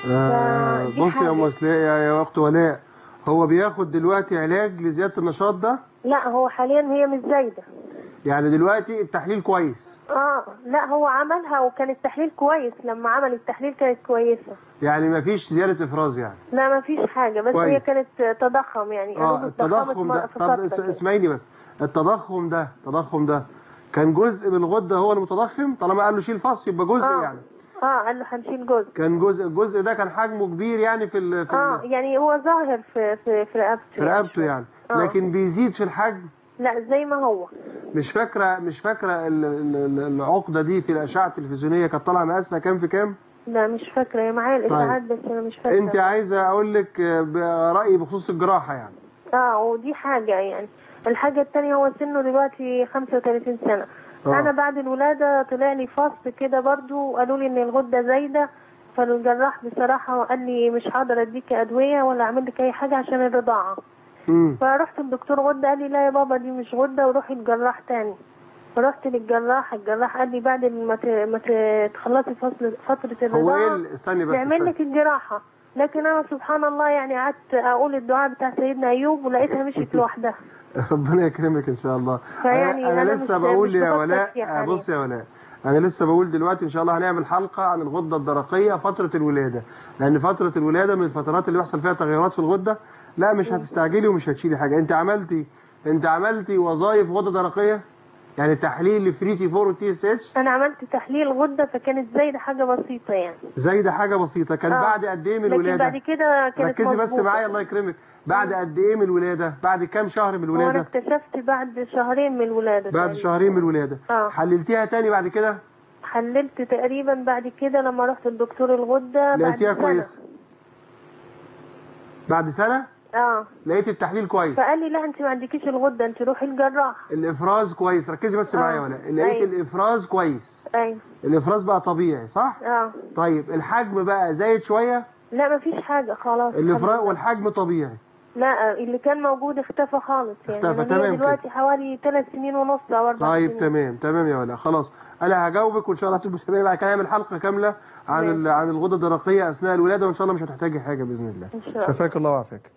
آه فدي بصي يا حاجة. ام وسلاء يا يا وقت ولاء هو بياخد دلوقتي علاج لزياده النشاط ده لا هو حاليا هي مش زايدة يعني دلوقتي التحليل كويس اه لا هو عملها وكان التحليل كويس لما عمل التحليل كانت كويسة يعني ما فيش زياده افراز يعني لا ما فيش حاجة بس كويس. هي كانت تضخم يعني قالوا اه له اتضخمت التضخم مرة ده في طب فترة اس- كده. اسمعيني بس التضخم ده التضخم ده كان جزء من الغده هو المتضخم طالما قال له شيل فص يبقى جزء آه. يعني اه قال له هنشيل جزء كان جزء الجزء ده كان حجمه كبير يعني في ال في, اه ال يعني هو ظاهر في في في رقبته في رقبته يعني آه. لكن بيزيد في الحجم لا زي ما هو مش فاكره مش فاكره ال- ال- ال- العقده دي في الاشعه التلفزيونيه كانت طالعه مقاسها كام في كام لا مش فاكرة هي معايا الاشعاعات بس انا مش فاكرة انت عايزه اقول لك آه، رايي بخصوص الجراحه يعني اه ودي حاجة يعني الحاجة التانية هو سنه دلوقتي 35 سنة آه. أنا بعد الولادة طلع لي فص كده برضو قالوا لي إن الغدة زايدة فالجراح بصراحة قال لي مش هقدر أديك أدوية ولا أعمل لك أي حاجة عشان الرضاعة امم فرحت الدكتور غدة قال لي لا يا بابا دي مش غدة وروحي الجراح تاني فرحت للجراح الجراح قال لي بعد ما ت- ما ت- تخلصي فصل فترة هو ايه الرضاعة ال- استني بس نعمل استني. لك الجراحة لكن أنا سبحان الله يعني قعدت أقول الدعاء بتاع سيدنا أيوب ولقيتها مشيت لوحدها ربنا يكرمك ان شاء الله فيعني انا, أنا أنا لسه مش- بقول مش يا بفكر ولاء فيها آه، حاليا. بص يا ولاء انا لسه بقول دلوقتي ان شاء الله هنعمل حلقه عن الغده الدرقيه فتره الولاده لان فتره الولاده من الفترات اللي بيحصل فيها تغيرات في الغده لا مش هتستعجلي ومش هتشيلي حاجه انت عملتي انت عملتي وظائف غده درقيه يعني تحليل لفري تي 4 وتي اس اتش انا عملت تحليل غده فكانت زايده حاجه بسيطه يعني زي ده حاجه بسيطه كان آه. بعد قد ايه من لكن الولاده بعد كده كانت ركزي بس مظبوطة. معايا الله يكرمك بعد قد ايه من الولاده بعد كام شهر من وانا الولاده اكتشفت بعد شهرين من الولاده بعد تقريباً. شهرين من الولاده اه حللتيها تاني بعد كده حللت تقريبا بعد كده لما رحت لدكتور الغده بعد لقيتيها سنة. كويس بعد سنه اه لقيت التحليل كويس فقال لي لا انت ما عندكيش الغده انت روحي الجراح الافراز كويس ركزي بس آه. معايا ولا لقيت أيوة. الافراز كويس ايوه الافراز بقى طبيعي صح اه طيب الحجم بقى زايد شويه لا ما فيش حاجه خلاص الافراز الحمد لله. والحجم طبيعي لا اللي كان موجود اختفى خالص يعني اختفى، أنا ليا تمام كده. دلوقتي حوالي ثلاث سنين ونص او اربع طيب سنين تمام تمام يا ولا خلاص انا هجاوبك وان شاء الله هتبقى متابعه بعد كده نعمل حلقه كامله عن ماشي. ال- عن الغده الدرقيه اثناء الولاده وان شاء الله مش هتحتاجي حاجه باذن الله ان شاء الله شفاك الله وعافاك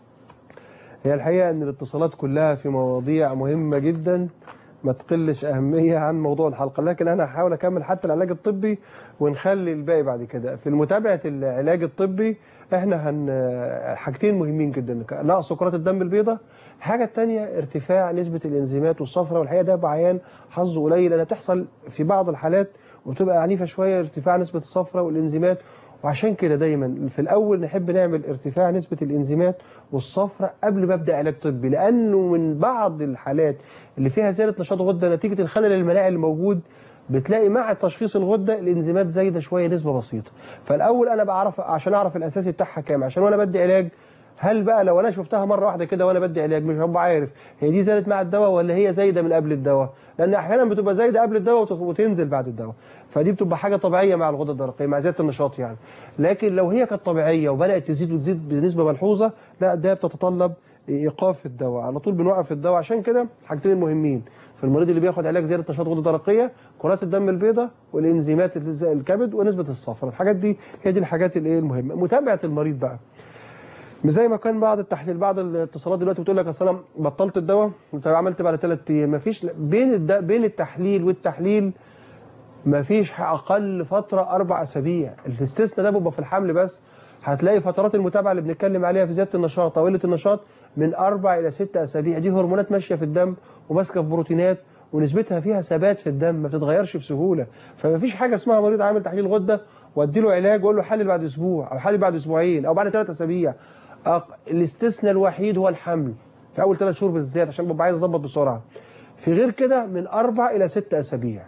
هي الحقيقة أن الاتصالات كلها في مواضيع مهمة جدا ما تقلش أهمية عن موضوع الحلقة لكن أنا هحاول أكمل حتى العلاج الطبي ونخلي الباقي بعد كده في متابعة العلاج الطبي احنا هن حاجتين مهمين جدا نقص كرات الدم البيضاء الحاجة الثانية ارتفاع نسبة الانزيمات والصفرة والحقيقة ده بعيان حظه قليل لأنها بتحصل في بعض الحالات وبتبقى عنيفة شوية ارتفاع نسبة الصفرة والانزيمات وعشان كده دايما في الاول نحب نعمل ارتفاع نسبه الانزيمات والصفرة قبل ما ابدا علاج طبي لانه من بعض الحالات اللي فيها زياده نشاط غده نتيجه الخلل المناعي الموجود بتلاقي مع تشخيص الغده الانزيمات زايده شويه نسبه بسيطه فالاول انا بعرف عشان اعرف الاساسي بتاعها كام عشان وانا بدي علاج هل بقى لو انا شفتها مره واحده كده وانا بدي علاج مش هبقى عارف هي دي زادت مع الدواء ولا هي زايده من قبل الدواء لان احيانا بتبقى زايده قبل الدواء وت- وتنزل بعد الدواء فدي بتبقى حاجه طبيعيه مع الغده الدرقيه مع زياده النشاط يعني لكن لو هي كانت طبيعيه وبدات تزيد وتزيد بنسبه ملحوظه لا ده بتتطلب ايقاف الدواء على طول بنوقف الدواء عشان كده حاجتين مهمين في المريض اللي بياخد علاج زياده نشاط غده درقيه كرات الدم البيضاء والانزيمات اللي زي الكبد ونسبه الصفرة الحاجات دي هي دي الحاجات الايه المهمه متابعه المريض بقى مش زي ما كان بعض التحليل بعض الاتصالات دلوقتي بتقول لك اصل انا بطلت الدواء انت عملت بعد ثلاث ايام مفيش بين الد... بين التحليل والتحليل مفيش اقل فتره اربع اسابيع الاستثناء ده بيبقى في الحمل بس هتلاقي فترات المتابعه اللي بنتكلم عليها في زياده النشاط او قله النشاط من اربع الى ست اسابيع دي هرمونات ماشيه في الدم وماسكه في بروتينات ونسبتها فيها ثبات في الدم ما بتتغيرش بسهوله فما فيش حاجه اسمها مريض عامل تحليل غده وادي له علاج واقول له حلل بعد اسبوع او حلل بعد اسبوعين او بعد ثلاث اسابيع أق- الاستثناء الوحيد هو الحمل في اول ثلاث شهور بالذات عشان ببقى عايز اظبط بسرعه في غير كده من اربع الى ست اسابيع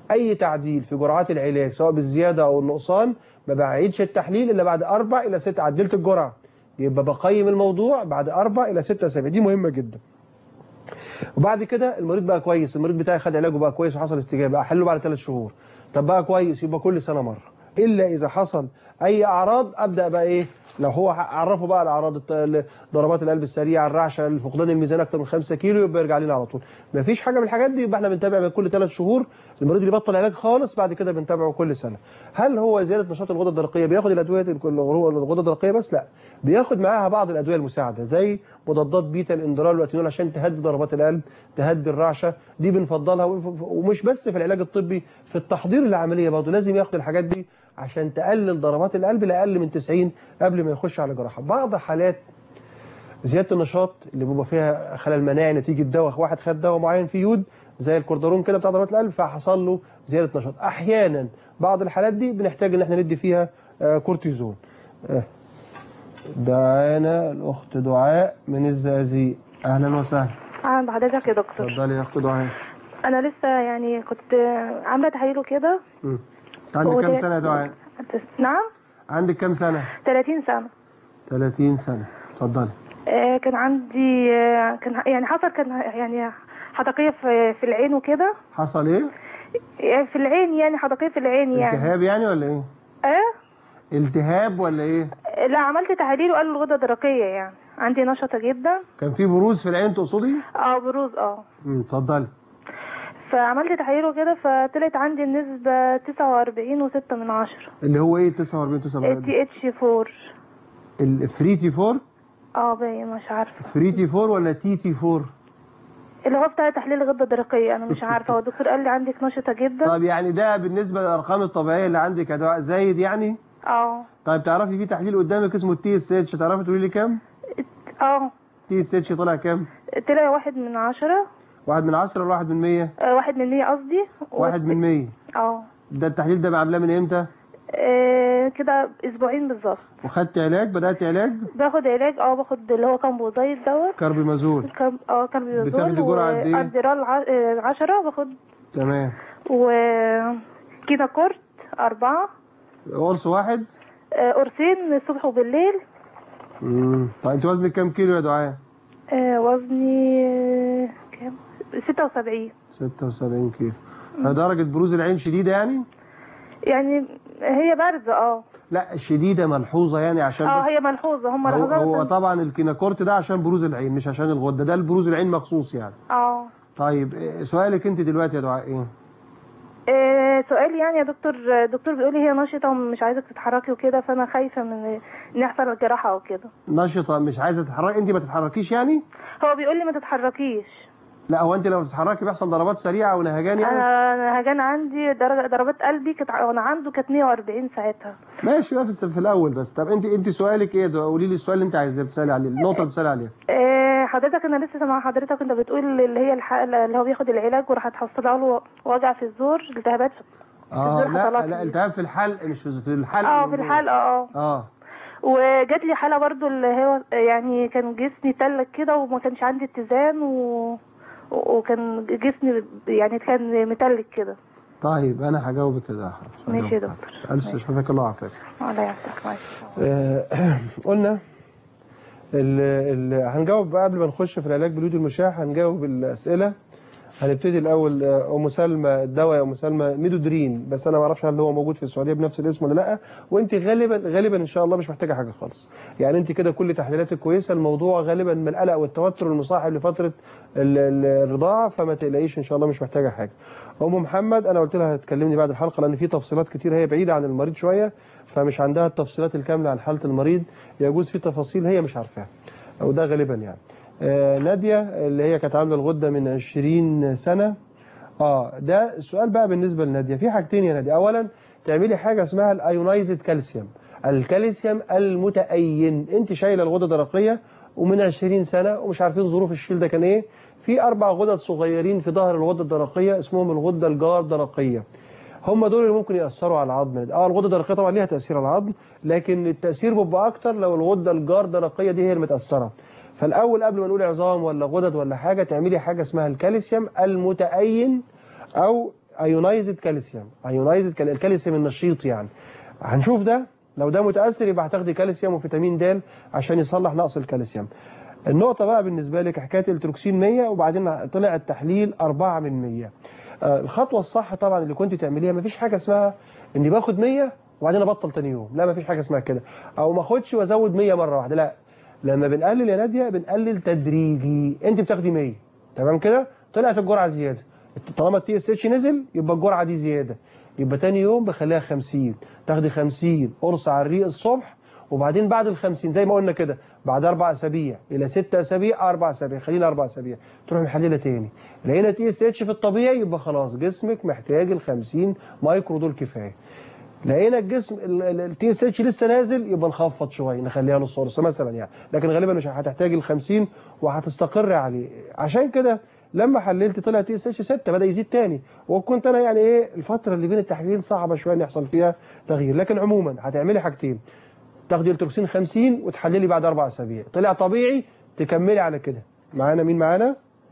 اي تعديل في جرعات العلاج سواء بالزياده او النقصان ما بعيدش التحليل الا بعد اربع الى ست عدلت الجرعه يبقى بقيم الموضوع بعد اربع الى ست اسابيع دي مهمه جدا وبعد كده المريض بقى كويس المريض بتاعي خد علاجه بقى كويس وحصل استجابه احله بعد ثلاث شهور طب بقى كويس يبقى كل سنه مره الا اذا حصل اي اعراض ابدا بقى ايه لو هو عرفه بقى الاعراض الت- ضربات القلب السريعه الرعشه فقدان الميزان اكتر من 5 كيلو يبقى يرجع لنا على طول ما فيش حاجه من الحاجات دي يبقى احنا بنتابع من كل ثلاث شهور المريض اللي بطل علاج خالص بعد كده بنتابعه كل سنه هل هو زياده نشاط الغده الدرقيه بياخد الادويه الغده الدرقيه بس لا بياخد معاها بعض الادويه المساعده زي مضادات بيتا الاندرال والاتينول عشان تهدي ضربات القلب تهدي الرعشه دي بنفضلها ونف- ومش بس في العلاج الطبي في التحضير للعمليه برضه لازم ياخد الحاجات دي عشان تقلل ضربات القلب لاقل من 90 قبل ما يخش على جراحه بعض حالات زياده النشاط اللي بيبقى فيها خلل مناعي نتيجه دواء واحد خد دواء معين فيه يود زي الكوردارون كده بتاع ضربات القلب فحصل له زياده نشاط احيانا بعض الحالات دي بنحتاج ان احنا ندي فيها آه، كورتيزون آه. دعانا الاخت دعاء من الزقازيق اهلا وسهلا اهلا بحضرتك يا دكتور اتفضلي يا اخت دعاء انا لسه يعني كنت عامله تحاليل وكده مم. عندك هو كام ده- سنه يا دعاء نعم عندك كام سنه 30 سنه 30 سنه اتفضلي آه، كان عندي آه، كان يعني حصل كان يعني حدقيه في في العين وكده حصل ايه يعني في العين يعني حدقيه في العين يعني التهاب يعني ولا ايه اه التهاب ولا ايه لا عملت تحاليل وقالوا الغده درقيه يعني عندي نشطه جدا كان في بروز في العين تقصدي اه بروز اه امم اتفضلي فعملت تحاليل وكده فطلعت عندي النسبه 49 وستة من عشرة اللي هو ايه 49 49 تي اتش 4 الفريتي 4 اه باين مش عارفه فريتي 4 ولا تي تي 4 اللي هو بتاع تحليل الغده الدرقيه انا مش عارفه هو الدكتور قال لي عندك نشطه جدا طب يعني ده بالنسبه للارقام الطبيعيه اللي عندك يا دعاء زايد يعني اه طيب تعرفي في تحليل قدامك اسمه التي اس اتش تعرفي تقولي لي كام اه تي اس اتش طلع كام طلع واحد من عشرة واحد من عشرة ولا واحد من مية آه، واحد من مية قصدي و- واحد من مية اه ده التحليل ده عاملاه من امتى آه، كده اسبوعين بالظبط وخدت علاج بدات علاج باخد علاج اه باخد اللي هو كامبوزايد دوت كاربيمازول كام اه كامبيوزول بتاخدي جرعة قد إيه؟ اندرال ع- آه، عشرة باخد تمام و كينا كورت أربعة قرص واحد آه، قرصين الصبح وبالليل امم طيب انت وزنك كام كيلو يا دعاء آه، وزني آه، كام ستة وسبعين 76 كيلو درجة بروز العين شديدة يعني؟ يعني هي باردة اه لا شديدة ملحوظة يعني عشان اه بس هي ملحوظة هم هو, هو ملحوظة طبعا الكيناكورت ده عشان بروز العين مش عشان الغدة ده البروز العين مخصوص يعني اه طيب إيه، سؤالك انت دلوقتي يا دعاء ايه؟ آه، سؤالي يعني يا دكتور الدكتور بيقول لي هي نشطة ومش عايزك تتحركي وكده فأنا خايفة من إن يحصل جراحة أو كده نشطة مش عايزة تتحركي انت ما تتحركي يعني؟ هو بيقول لي ما تتحركيش لا هو انت لو تتحركي بيحصل ضربات سريعة ونهجان يعني؟ أنا أنا هجان عندي درجة ضربات قلبي كانت ع- وأنا عنده كانت 140 ساعتها ماشي بقى في في الاول بس طب انت انت سؤالك ايه ده قولي لي السؤال اللي انت عايزاه بتسالي عليه النقطة اللي بتسالي عليها آه، حضرتك أنا لسه سامعة حضرتك أنت بتقول اللي هي الحالة اللي هو بياخد العلاج وراح هتحصل له وجع في الزور التهابات في اه الزور لا حصلت لا لي. التهاب في الحلق مش في في الحلق اه من في جوه. الحلقة اه اه وجات لي حالة برضو اللي هو يعني كان جسمي تلج كده وما كانش عندي اتزان و... وكان جسمي يعني كان متلج كده طيب انا هجاوبك كده ماشي يا دكتور الف شفاك الله عافاك الله يعافيك ماشي آه، قلنا ال ال هنجاوب بقى قبل ما نخش في العلاج باليود المشاح هنجاوب الاسئله هنبتدي الاول آه، ام سلمى الدواء يا ام سلمى ميدودرين بس انا ما اعرفش هل هو موجود في السعوديه بنفس الاسم ولا لا وانت غالبا غالبا ان شاء الله مش محتاجه حاجه خالص يعني انت كده كل تحليلاتك كويسه الموضوع غالبا من القلق والتوتر المصاحب لفتره ال- ال- الرضاعه فما تقلقيش ان شاء الله مش محتاجه حاجه ام محمد انا قلت لها هتكلمني بعد الحلقه لان في تفصيلات كتير هي بعيده عن المريض شويه فمش عندها التفصيلات الكامله عن حاله المريض يجوز في تفاصيل هي مش عارفاها او ده غالبا يعني آه ناديه اللي هي كانت عامله الغده من 20 سنه اه ده السؤال بقى بالنسبه لناديه في حاجتين يا ناديه اولا تعملي حاجه اسمها الايونايزد كالسيوم الكالسيوم المتأين انت شايله الغده الدرقيه ومن 20 سنه ومش عارفين ظروف الشيل ده كان ايه في اربع غدد صغيرين في ظهر الغده الدرقيه اسمهم الغده الجار درقيه هم دول اللي ممكن ياثروا على العظم اه الغده الدرقيه طبعا ليها تاثير على العظم لكن التاثير بيبقى اكتر لو الغده الجار درقيه دي هي المتاثره فالاول قبل ما نقول عظام ولا غدد ولا حاجه تعملي حاجه اسمها الكالسيوم المتأين او ايونايزد كالسيوم ايونايزد الكالسيوم النشيط يعني هنشوف ده لو ده متاثر يبقى هتاخدي كالسيوم وفيتامين د عشان يصلح نقص الكالسيوم النقطه بقى بالنسبه لك حكايه التروكسين 100 وبعدين طلع التحليل 4 من 100 آه، الخطوه الصح طبعا اللي كنت تعمليها مفيش حاجه اسمها اني باخد 100 وبعدين ابطل تاني يوم لا مفيش حاجه اسمها كده او ما اخدش وازود 100 مره واحده لا لما بنقلل يا ناديه بنقلل تدريجي انت بتاخدي 100 تمام كده طلعت الجرعه زياده طالما التي اس اتش نزل يبقى الجرعه دي زياده يبقى تاني يوم بخليها 50 تاخدي 50 قرص على الريق الصبح وبعدين بعد ال 50 زي ما قلنا كده بعد اربع اسابيع الى ست اسابيع اربع اسابيع خلينا اربع اسابيع تروح محلله تاني لقينا تي اس اتش في الطبيعي يبقى خلاص جسمك محتاج ال 50 مايكرو دول كفايه لقينا الجسم التي اس اتش لسه نازل يبقى نخفض شويه نخليها نص قرص مثلا يعني لكن غالبا مش هتحتاج ال 50 وهتستقر عليه عشان كده لما حللت طلع تي اس اتش 6 بدا يزيد تاني وكنت انا يعني ايه الفتره اللي بين التحليلين صعبه شويه ان يحصل فيها تغيير لكن عموما هتعملي حاجتين تاخدي التروكسين 50 وتحللي بعد اربع اسابيع طلع طبيعي تكملي على كده معانا مين معانا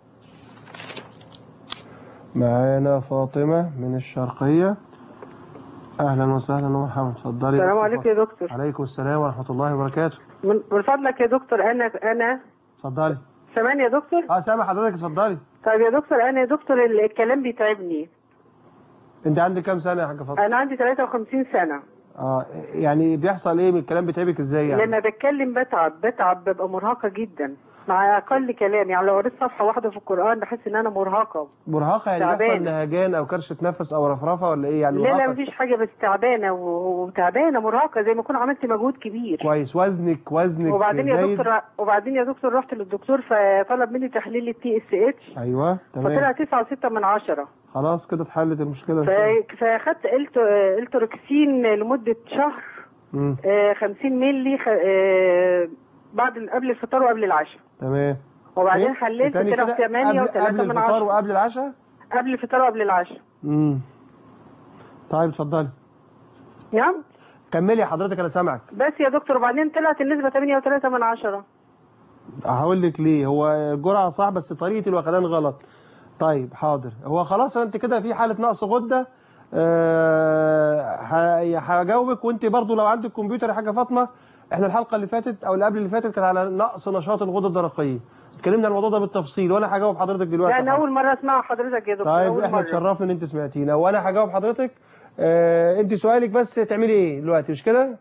معانا فاطمه من الشرقيه اهلا وسهلا ومرحبا اتفضلي السلام عليكم يا دكتور عليكم السلام ورحمه الله وبركاته من من فضلك يا دكتور انا انا اتفضلي سامعني يا دكتور اه سامع حضرتك اتفضلي طيب يا دكتور انا يا دكتور ال- الكلام بيتعبني انت عندك كام سنه يا حاجه فاطمه انا عندي 53 سنه اه يعني بيحصل ايه من الكلام بيتعبك ازاي يعني لما بتكلم بتعب بتعب ببقى مرهقه جدا مع اقل كلام يعني لو قريت صفحه واحده في القران بحس ان انا مرهقه مرهقه يعني بيحصل تعبانة. نهجان او كرشه نفس او رفرفه ولا ايه يعني لا لا مرهقة؟ مفيش حاجه بس تعبانه و- وتعبانه مرهقه زي ما اكون عملت مجهود كبير كويس وزنك وزنك وبعدين يا زايد؟ دكتور وبعدين يا دكتور رحت للدكتور فطلب مني تحليل التي اس اتش ايوه فطلع تمام 9.6 من عشرة خلاص كده اتحلت المشكله إن شاء الله. ف- فاخدت الت- التروكسين لمده شهر مم. آه، 50 مللي خ- آه، بعد قبل الفطار وقبل العشاء تمام وبعدين إيه؟ حللت تاني طلع كده 8 قبل, و3 قبل من الفطار 10 وقبل العشاء قبل الفطار وقبل العشاء امم طيب اتفضلي نعم كملي يا حضرتك انا سامعك بس يا دكتور وبعدين طلعت النسبه 8 و3 من 10 هقول لك ليه هو الجرعه صح بس طريقه الوخدان غلط طيب حاضر هو خلاص انت كده في حاله نقص غده أه ه- هجاوبك وانت برضو لو عندك كمبيوتر يا حاجه فاطمه احنا الحلقه اللي فاتت او اللي قبل اللي فاتت كانت على نقص نشاط الغده الدرقيه اتكلمنا عن الموضوع ده بالتفصيل وانا هجاوب حضرتك دلوقتي لا يا انا حاضر. اول مره اسمع حضرتك يا دكتور طيب اول احنا مره اتشرفنا ان انت سمعتينا وانا هجاوب حضرتك آه انت سؤالك بس تعملي ايه دلوقتي مش كده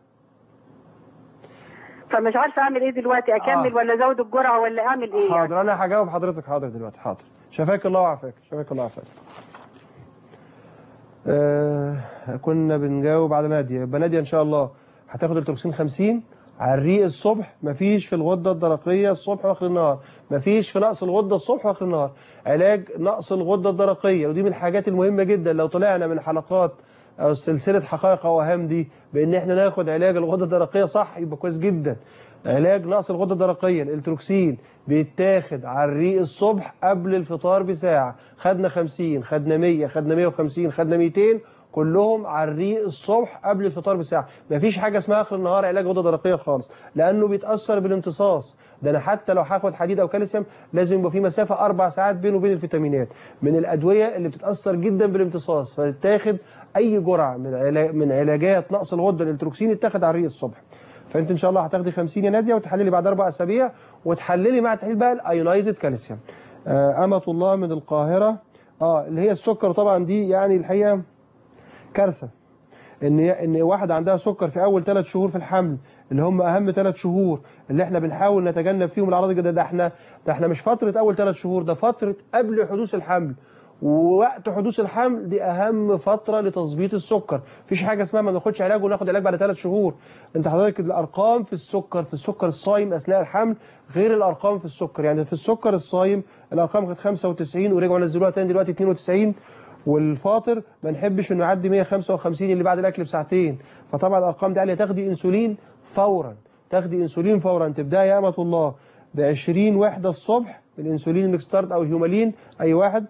فمش عارفه اعمل ايه دلوقتي اكمل آه. ولا ازود الجرعه ولا اعمل ايه يعني حاضر انا هجاوب حضرتك حاضر دلوقتي حاضر شفاك الله وعافاك شفاك الله وعافاك آه كنا بنجاوب على ناديه يبقى ناديه ان شاء الله هتاخد التروكسين 50 على الريق الصبح مفيش في الغده الدرقيه الصبح واخر النهار مفيش في نقص الغده الصبح واخر النهار علاج نقص الغده الدرقيه ودي من الحاجات المهمه جدا لو طلعنا من حلقات او سلسله حقائق اوهام دي بان احنا ناخد علاج الغده الدرقيه صح يبقى كويس جدا علاج نقص الغده الدرقيه الالتروكسين بيتاخد على الريق الصبح قبل الفطار بساعه خدنا 50 خدنا 100 خدنا 150 خدنا 200 كلهم على الريق الصبح قبل الفطار بساعه مفيش حاجه اسمها اخر النهار علاج غده درقيه خالص لانه بيتاثر بالامتصاص ده انا حتى لو هاخد حديد او كالسيوم لازم يبقى في مسافه اربع ساعات بينه وبين الفيتامينات من الادويه اللي بتتاثر جدا بالامتصاص فتتاخد اي جرعه من علاج من علاجات نقص الغده الالتروكسين يتاخد على الريق الصبح فانت ان شاء الله هتاخدي 50 يا ناديه وتحللي بعد اربع اسابيع وتحللي مع التحليل بقى الايونايزد كالسيوم آه امه الله من القاهره اه اللي هي السكر طبعا دي يعني الحقيقه كارثه ان ان واحد عندها سكر في اول ثلاث شهور في الحمل اللي هم اهم ثلاث شهور اللي احنا بنحاول نتجنب فيهم الاعراض الجديده ده احنا ده احنا مش فتره اول ثلاث شهور ده فتره قبل حدوث الحمل ووقت حدوث الحمل دي اهم فتره لتظبيط السكر مفيش حاجه اسمها ما ناخدش علاج وناخد علاج بعد ثلاث شهور انت حضرتك الارقام في السكر في السكر الصايم اثناء الحمل غير الارقام في السكر يعني في السكر الصايم الارقام كانت 95 ورجعوا نزلوها تاني دلوقتي 92 والفاطر ما نحبش انه يعدي 155 اللي بعد الاكل بساعتين فطبعا الارقام دي عاليه تاخدي انسولين فورا تاخدي انسولين فورا تبداي يا امه الله ب 20 وحده الصبح الانسولين الميكستارد او الهيومالين اي واحد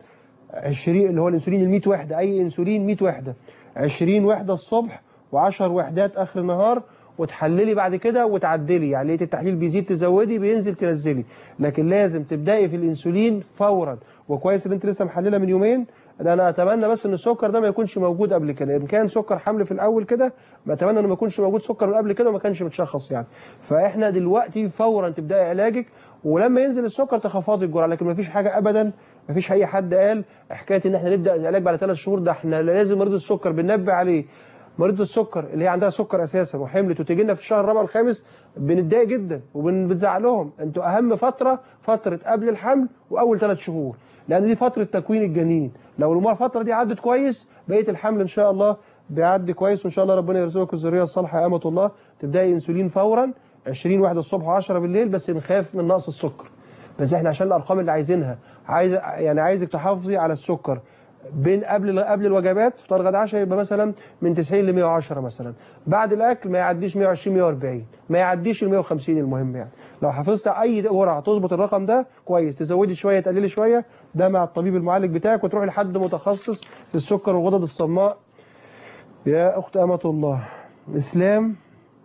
20 اللي هو الانسولين ال 100 وحده اي انسولين 100 وحده 20 وحده الصبح و10 وحدات اخر النهار وتحللي بعد كده وتعدلي يعني لقيت التحليل بيزيد تزودي بينزل تنزلي لكن لازم تبداي في الانسولين فورا وكويس ان انت لسه محلله من يومين ده انا اتمنى بس ان السكر ده ما يكونش موجود قبل كده ان كان سكر حمل في الاول كده اتمنى انه ما يكونش موجود سكر من قبل كده وما كانش متشخص يعني فاحنا دلوقتي فورا تبداي علاجك ولما ينزل السكر تخفضي الجرعه لكن ما فيش حاجه ابدا ما فيش اي حد قال حكايه ان احنا نبدا العلاج بعد ثلاث شهور ده احنا لازم مريض السكر بننبه عليه مريض السكر اللي هي عندها سكر اساسا وحملت وتيجي لنا في الشهر الرابع والخامس بنتضايق جدا وبنزعل لهم انتوا اهم فتره فتره قبل الحمل واول ثلاث شهور لان دي فتره تكوين الجنين لو المره الفتره دي عدت كويس بقيه الحمل ان شاء الله بيعدي كويس وان شاء الله ربنا يرزقك الذريه الصالحه يا امه الله تبداي انسولين فورا 20 واحده الصبح و10 بالليل بس نخاف من نقص السكر بس احنا عشان الارقام اللي عايزينها عايز يعني عايزك تحافظي على السكر بين قبل قبل الوجبات فطار غدا عشاء يبقى مثلا من 90 ل 110 مثلا بعد الاكل ما يعديش 120 140 ما يعديش ال 150 المهم يعني لو حافظت اي جرعه تظبط الرقم ده كويس تزودي شويه تقللي شويه ده مع الطبيب المعالج بتاعك وتروحي لحد متخصص في السكر والغدد الصماء يا اخت امه الله اسلام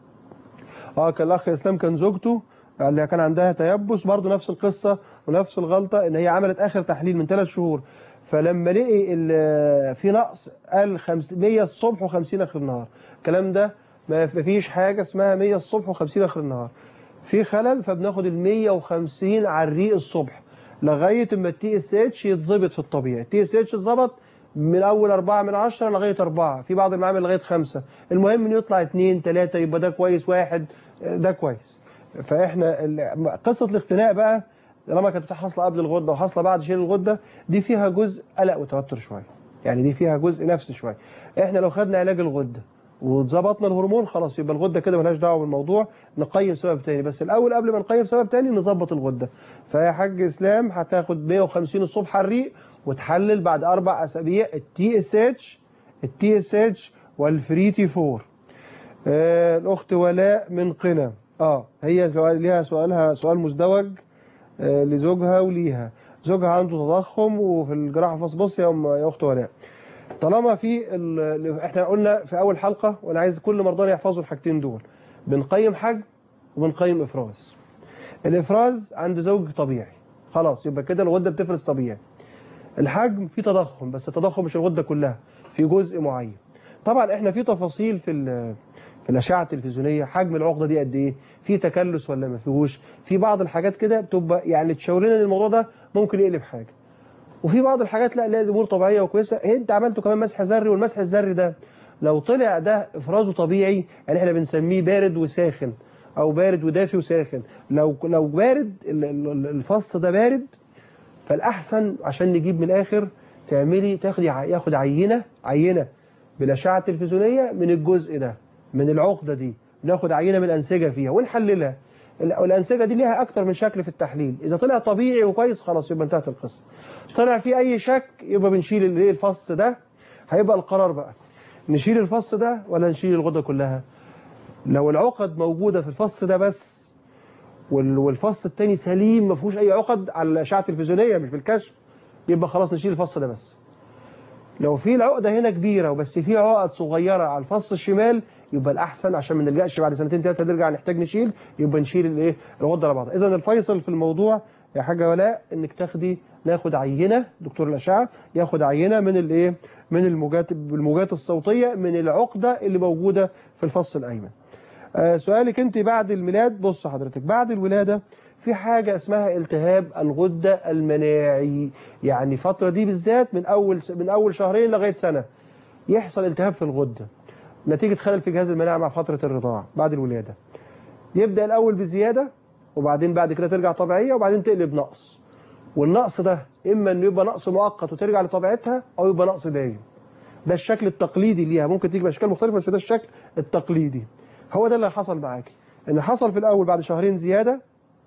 اه كان الاخ اسلام كان زوجته اللي كان عندها تيبس برضه نفس القصه ونفس الغلطه ان هي عملت اخر تحليل من ثلاث شهور فلما لقي ال- في نقص قال 100 الصبح و50 اخر النهار الكلام ده ما فيش حاجه اسمها 100 الصبح و50 اخر النهار في خلل فبناخد ال 150 على الريق الصبح لغايه اما التي اس اتش يتظبط في الطبيعي التي اس اتش اتظبط من اول 4 من 10 لغايه 4 في بعض المعامل لغايه 5 المهم انه يطلع 2 3 يبقى ده كويس واحد ده كويس فاحنا ال- قصه الاختناق بقى طالما كانت حاصله قبل الغده وحاصله بعد شيل الغده دي فيها جزء قلق وتوتر شويه يعني دي فيها جزء نفسي شويه احنا لو خدنا علاج الغده وظبطنا الهرمون خلاص يبقى الغده كده ملهاش دعوه بالموضوع نقيم سبب تاني بس الاول قبل ما نقيم سبب تاني نظبط الغده فيا حاج اسلام هتاخد 150 الصبح على الريق وتحلل بعد اربع اسابيع التي اس اتش التي اس اتش والفريتي 4 آه الاخت ولاء من قنا اه هي سؤال ليها سؤالها سؤال مزدوج آه لزوجها وليها زوجها عنده تضخم وفي الجراحه فاص بص يا ام يا اخت ولاء طالما في ال... احنا قلنا في اول حلقه وانا عايز كل مرضانا يحفظوا الحاجتين دول بنقيم حجم وبنقيم افراز الافراز عند زوج طبيعي خلاص يبقى كده الغده بتفرز طبيعي الحجم في تضخم بس التضخم مش الغده كلها في جزء معين طبعا احنا في تفاصيل في ال- في الاشعه التلفزيونيه حجم العقده دي قد ايه في تكلس ولا ما فيهوش في بعض الحاجات كده بتبقى يعني تشاور لنا ان الموضوع ده ممكن يقلب حاجه وفي بعض الحاجات لا لا الامور طبيعيه وكويسه هي انت عملته كمان مسح ذري والمسح الذري ده لو طلع ده افرازه طبيعي يعني احنا بنسميه بارد وساخن او بارد ودافي وساخن لو لو بارد ال- ال- الفص ده بارد فالاحسن عشان نجيب من الاخر تعملي تاخدي ياخد عينه عينه بالاشعه التلفزيونيه من الجزء ده من العقده دي ناخد عينه من الانسجه فيها ونحللها ال- الانسجه دي ليها اكتر من شكل في التحليل اذا طلع طبيعي وكويس خلاص يبقى انتهت القصه طلع في اي شك يبقى بنشيل الايه الفص ده هيبقى القرار بقى نشيل الفص ده ولا نشيل الغده كلها لو العقد موجوده في الفص ده بس وال- والفص التاني سليم ما فيهوش اي عقد على الاشعه التلفزيونيه مش بالكشف يبقى خلاص نشيل الفص ده بس لو في العقده هنا كبيره وبس في عقد صغيره على الفص الشمال يبقى الاحسن عشان ما نلجاش بعد سنتين ثلاثه نرجع نحتاج نشيل يبقى نشيل الايه الغده على بعضها اذا الفيصل في الموضوع يا حاجه ولاء انك تاخدي ناخد عينه دكتور الاشعه ياخد عينه من الايه من الموجات الموجات الصوتيه من العقده اللي موجوده في الفص الايمن آه، سؤالك انت بعد الميلاد بص حضرتك بعد الولاده في حاجه اسمها التهاب الغده المناعي يعني الفتره دي بالذات من اول من اول شهرين لغايه سنه يحصل التهاب في الغده نتيجه خلل في جهاز المناعه مع فتره الرضاعه بعد الولاده يبدا الاول بزياده وبعدين بعد كده ترجع طبيعيه وبعدين تقلب نقص والنقص ده اما انه يبقى نقص مؤقت وترجع لطبيعتها او يبقى نقص دايم ده الشكل التقليدي ليها ممكن تيجي باشكال مختلفه بس ده الشكل التقليدي هو ده اللي حصل معاكي ان حصل في الاول بعد شهرين زياده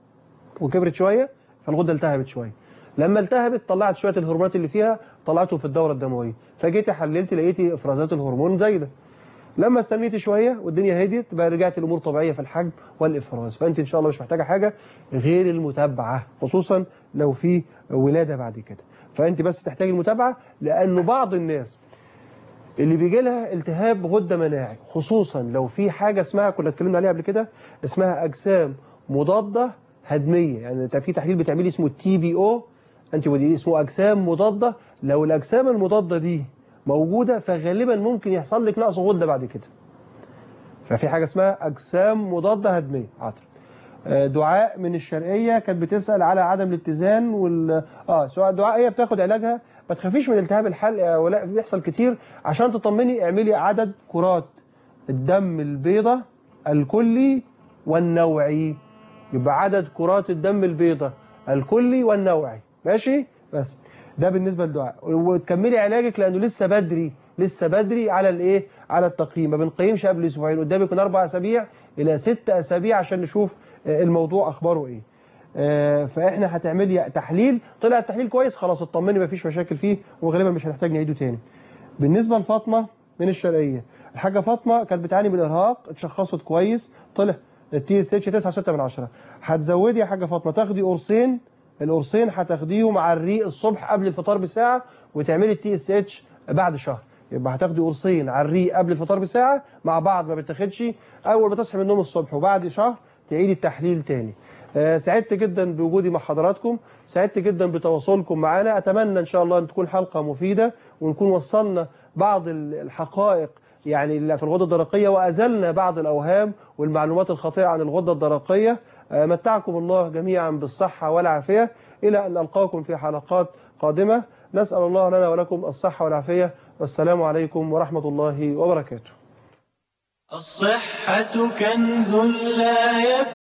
وكبرت شويه فالغده التهبت شويه لما التهبت طلعت شويه الهرمونات اللي فيها طلعتهم في الدوره الدمويه فجيتي حللتي لقيتي افرازات الهرمون زايده لما استنيتي شويه والدنيا هديت بقى رجعت الامور طبيعيه في الحجم والافراز فانت ان شاء الله مش محتاجه حاجه غير المتابعه خصوصا لو في ولاده بعد كده فانت بس تحتاجي المتابعه لانه بعض الناس اللي بيجي لها التهاب غده مناعي خصوصا لو في حاجه اسمها كنا اتكلمنا عليها قبل كده اسمها اجسام مضاده هدميه يعني انت في تحليل بتعملي اسمه التي بي او انتي بودي اسمه اجسام مضاده لو الاجسام المضاده دي موجوده فغالبا ممكن يحصل لك نقص غده بعد كده ففي حاجه اسمها اجسام مضاده هدميه حاضر آه، دعاء من الشرقيه كانت بتسال على عدم الاتزان وال اه سواء دعاء هي بتاخد علاجها ما تخافيش من التهاب الحلق يا ولا بيحصل كتير عشان تطمني اعملي عدد كرات الدم البيضاء الكلي والنوعي يبقى عدد كرات الدم البيضاء الكلي والنوعي ماشي بس ده بالنسبه للدعاء وتكملي علاجك لانه لسه بدري لسه بدري على الايه على التقييم ما بنقيمش قبل اسبوعين قدامك من اربع اسابيع الى ست اسابيع عشان نشوف آه، الموضوع اخباره ايه آه، فاحنا هتعملي تحليل طلع التحليل كويس خلاص اطمني مفيش مشاكل فيه وغالبا مش هنحتاج نعيده تاني بالنسبه لفاطمه من الشرقيه الحاجه فاطمه كانت بتعاني من الارهاق اتشخصت كويس طلع التي اس اتش 9.6 من 10 هتزودي يا حاجه فاطمه تاخدي قرصين القرصين هتاخديهم على الريق الصبح قبل الفطار بساعه وتعملي التي اس اتش بعد شهر يبقى هتاخدي قرصين على الريق قبل الفطار بساعه مع بعض ما بتاخدش اول ما تصحي من النوم الصبح وبعد شهر تعيدي التحليل تاني آه، سعدت جدا بوجودي مع حضراتكم سعدت جدا بتواصلكم معنا اتمنى ان شاء الله ان تكون حلقه مفيده ونكون وصلنا بعض ال- الحقائق يعني اللي في الغده الدرقيه وازلنا بعض الاوهام والمعلومات الخاطئه عن الغده الدرقيه آه، متعكم الله جميعا بالصحه والعافيه الى ان القاكم في حلقات قادمه نسال الله لنا ولكم الصحه والعافيه والسلام عليكم ورحمه الله وبركاته الصحة كنز لا يفنى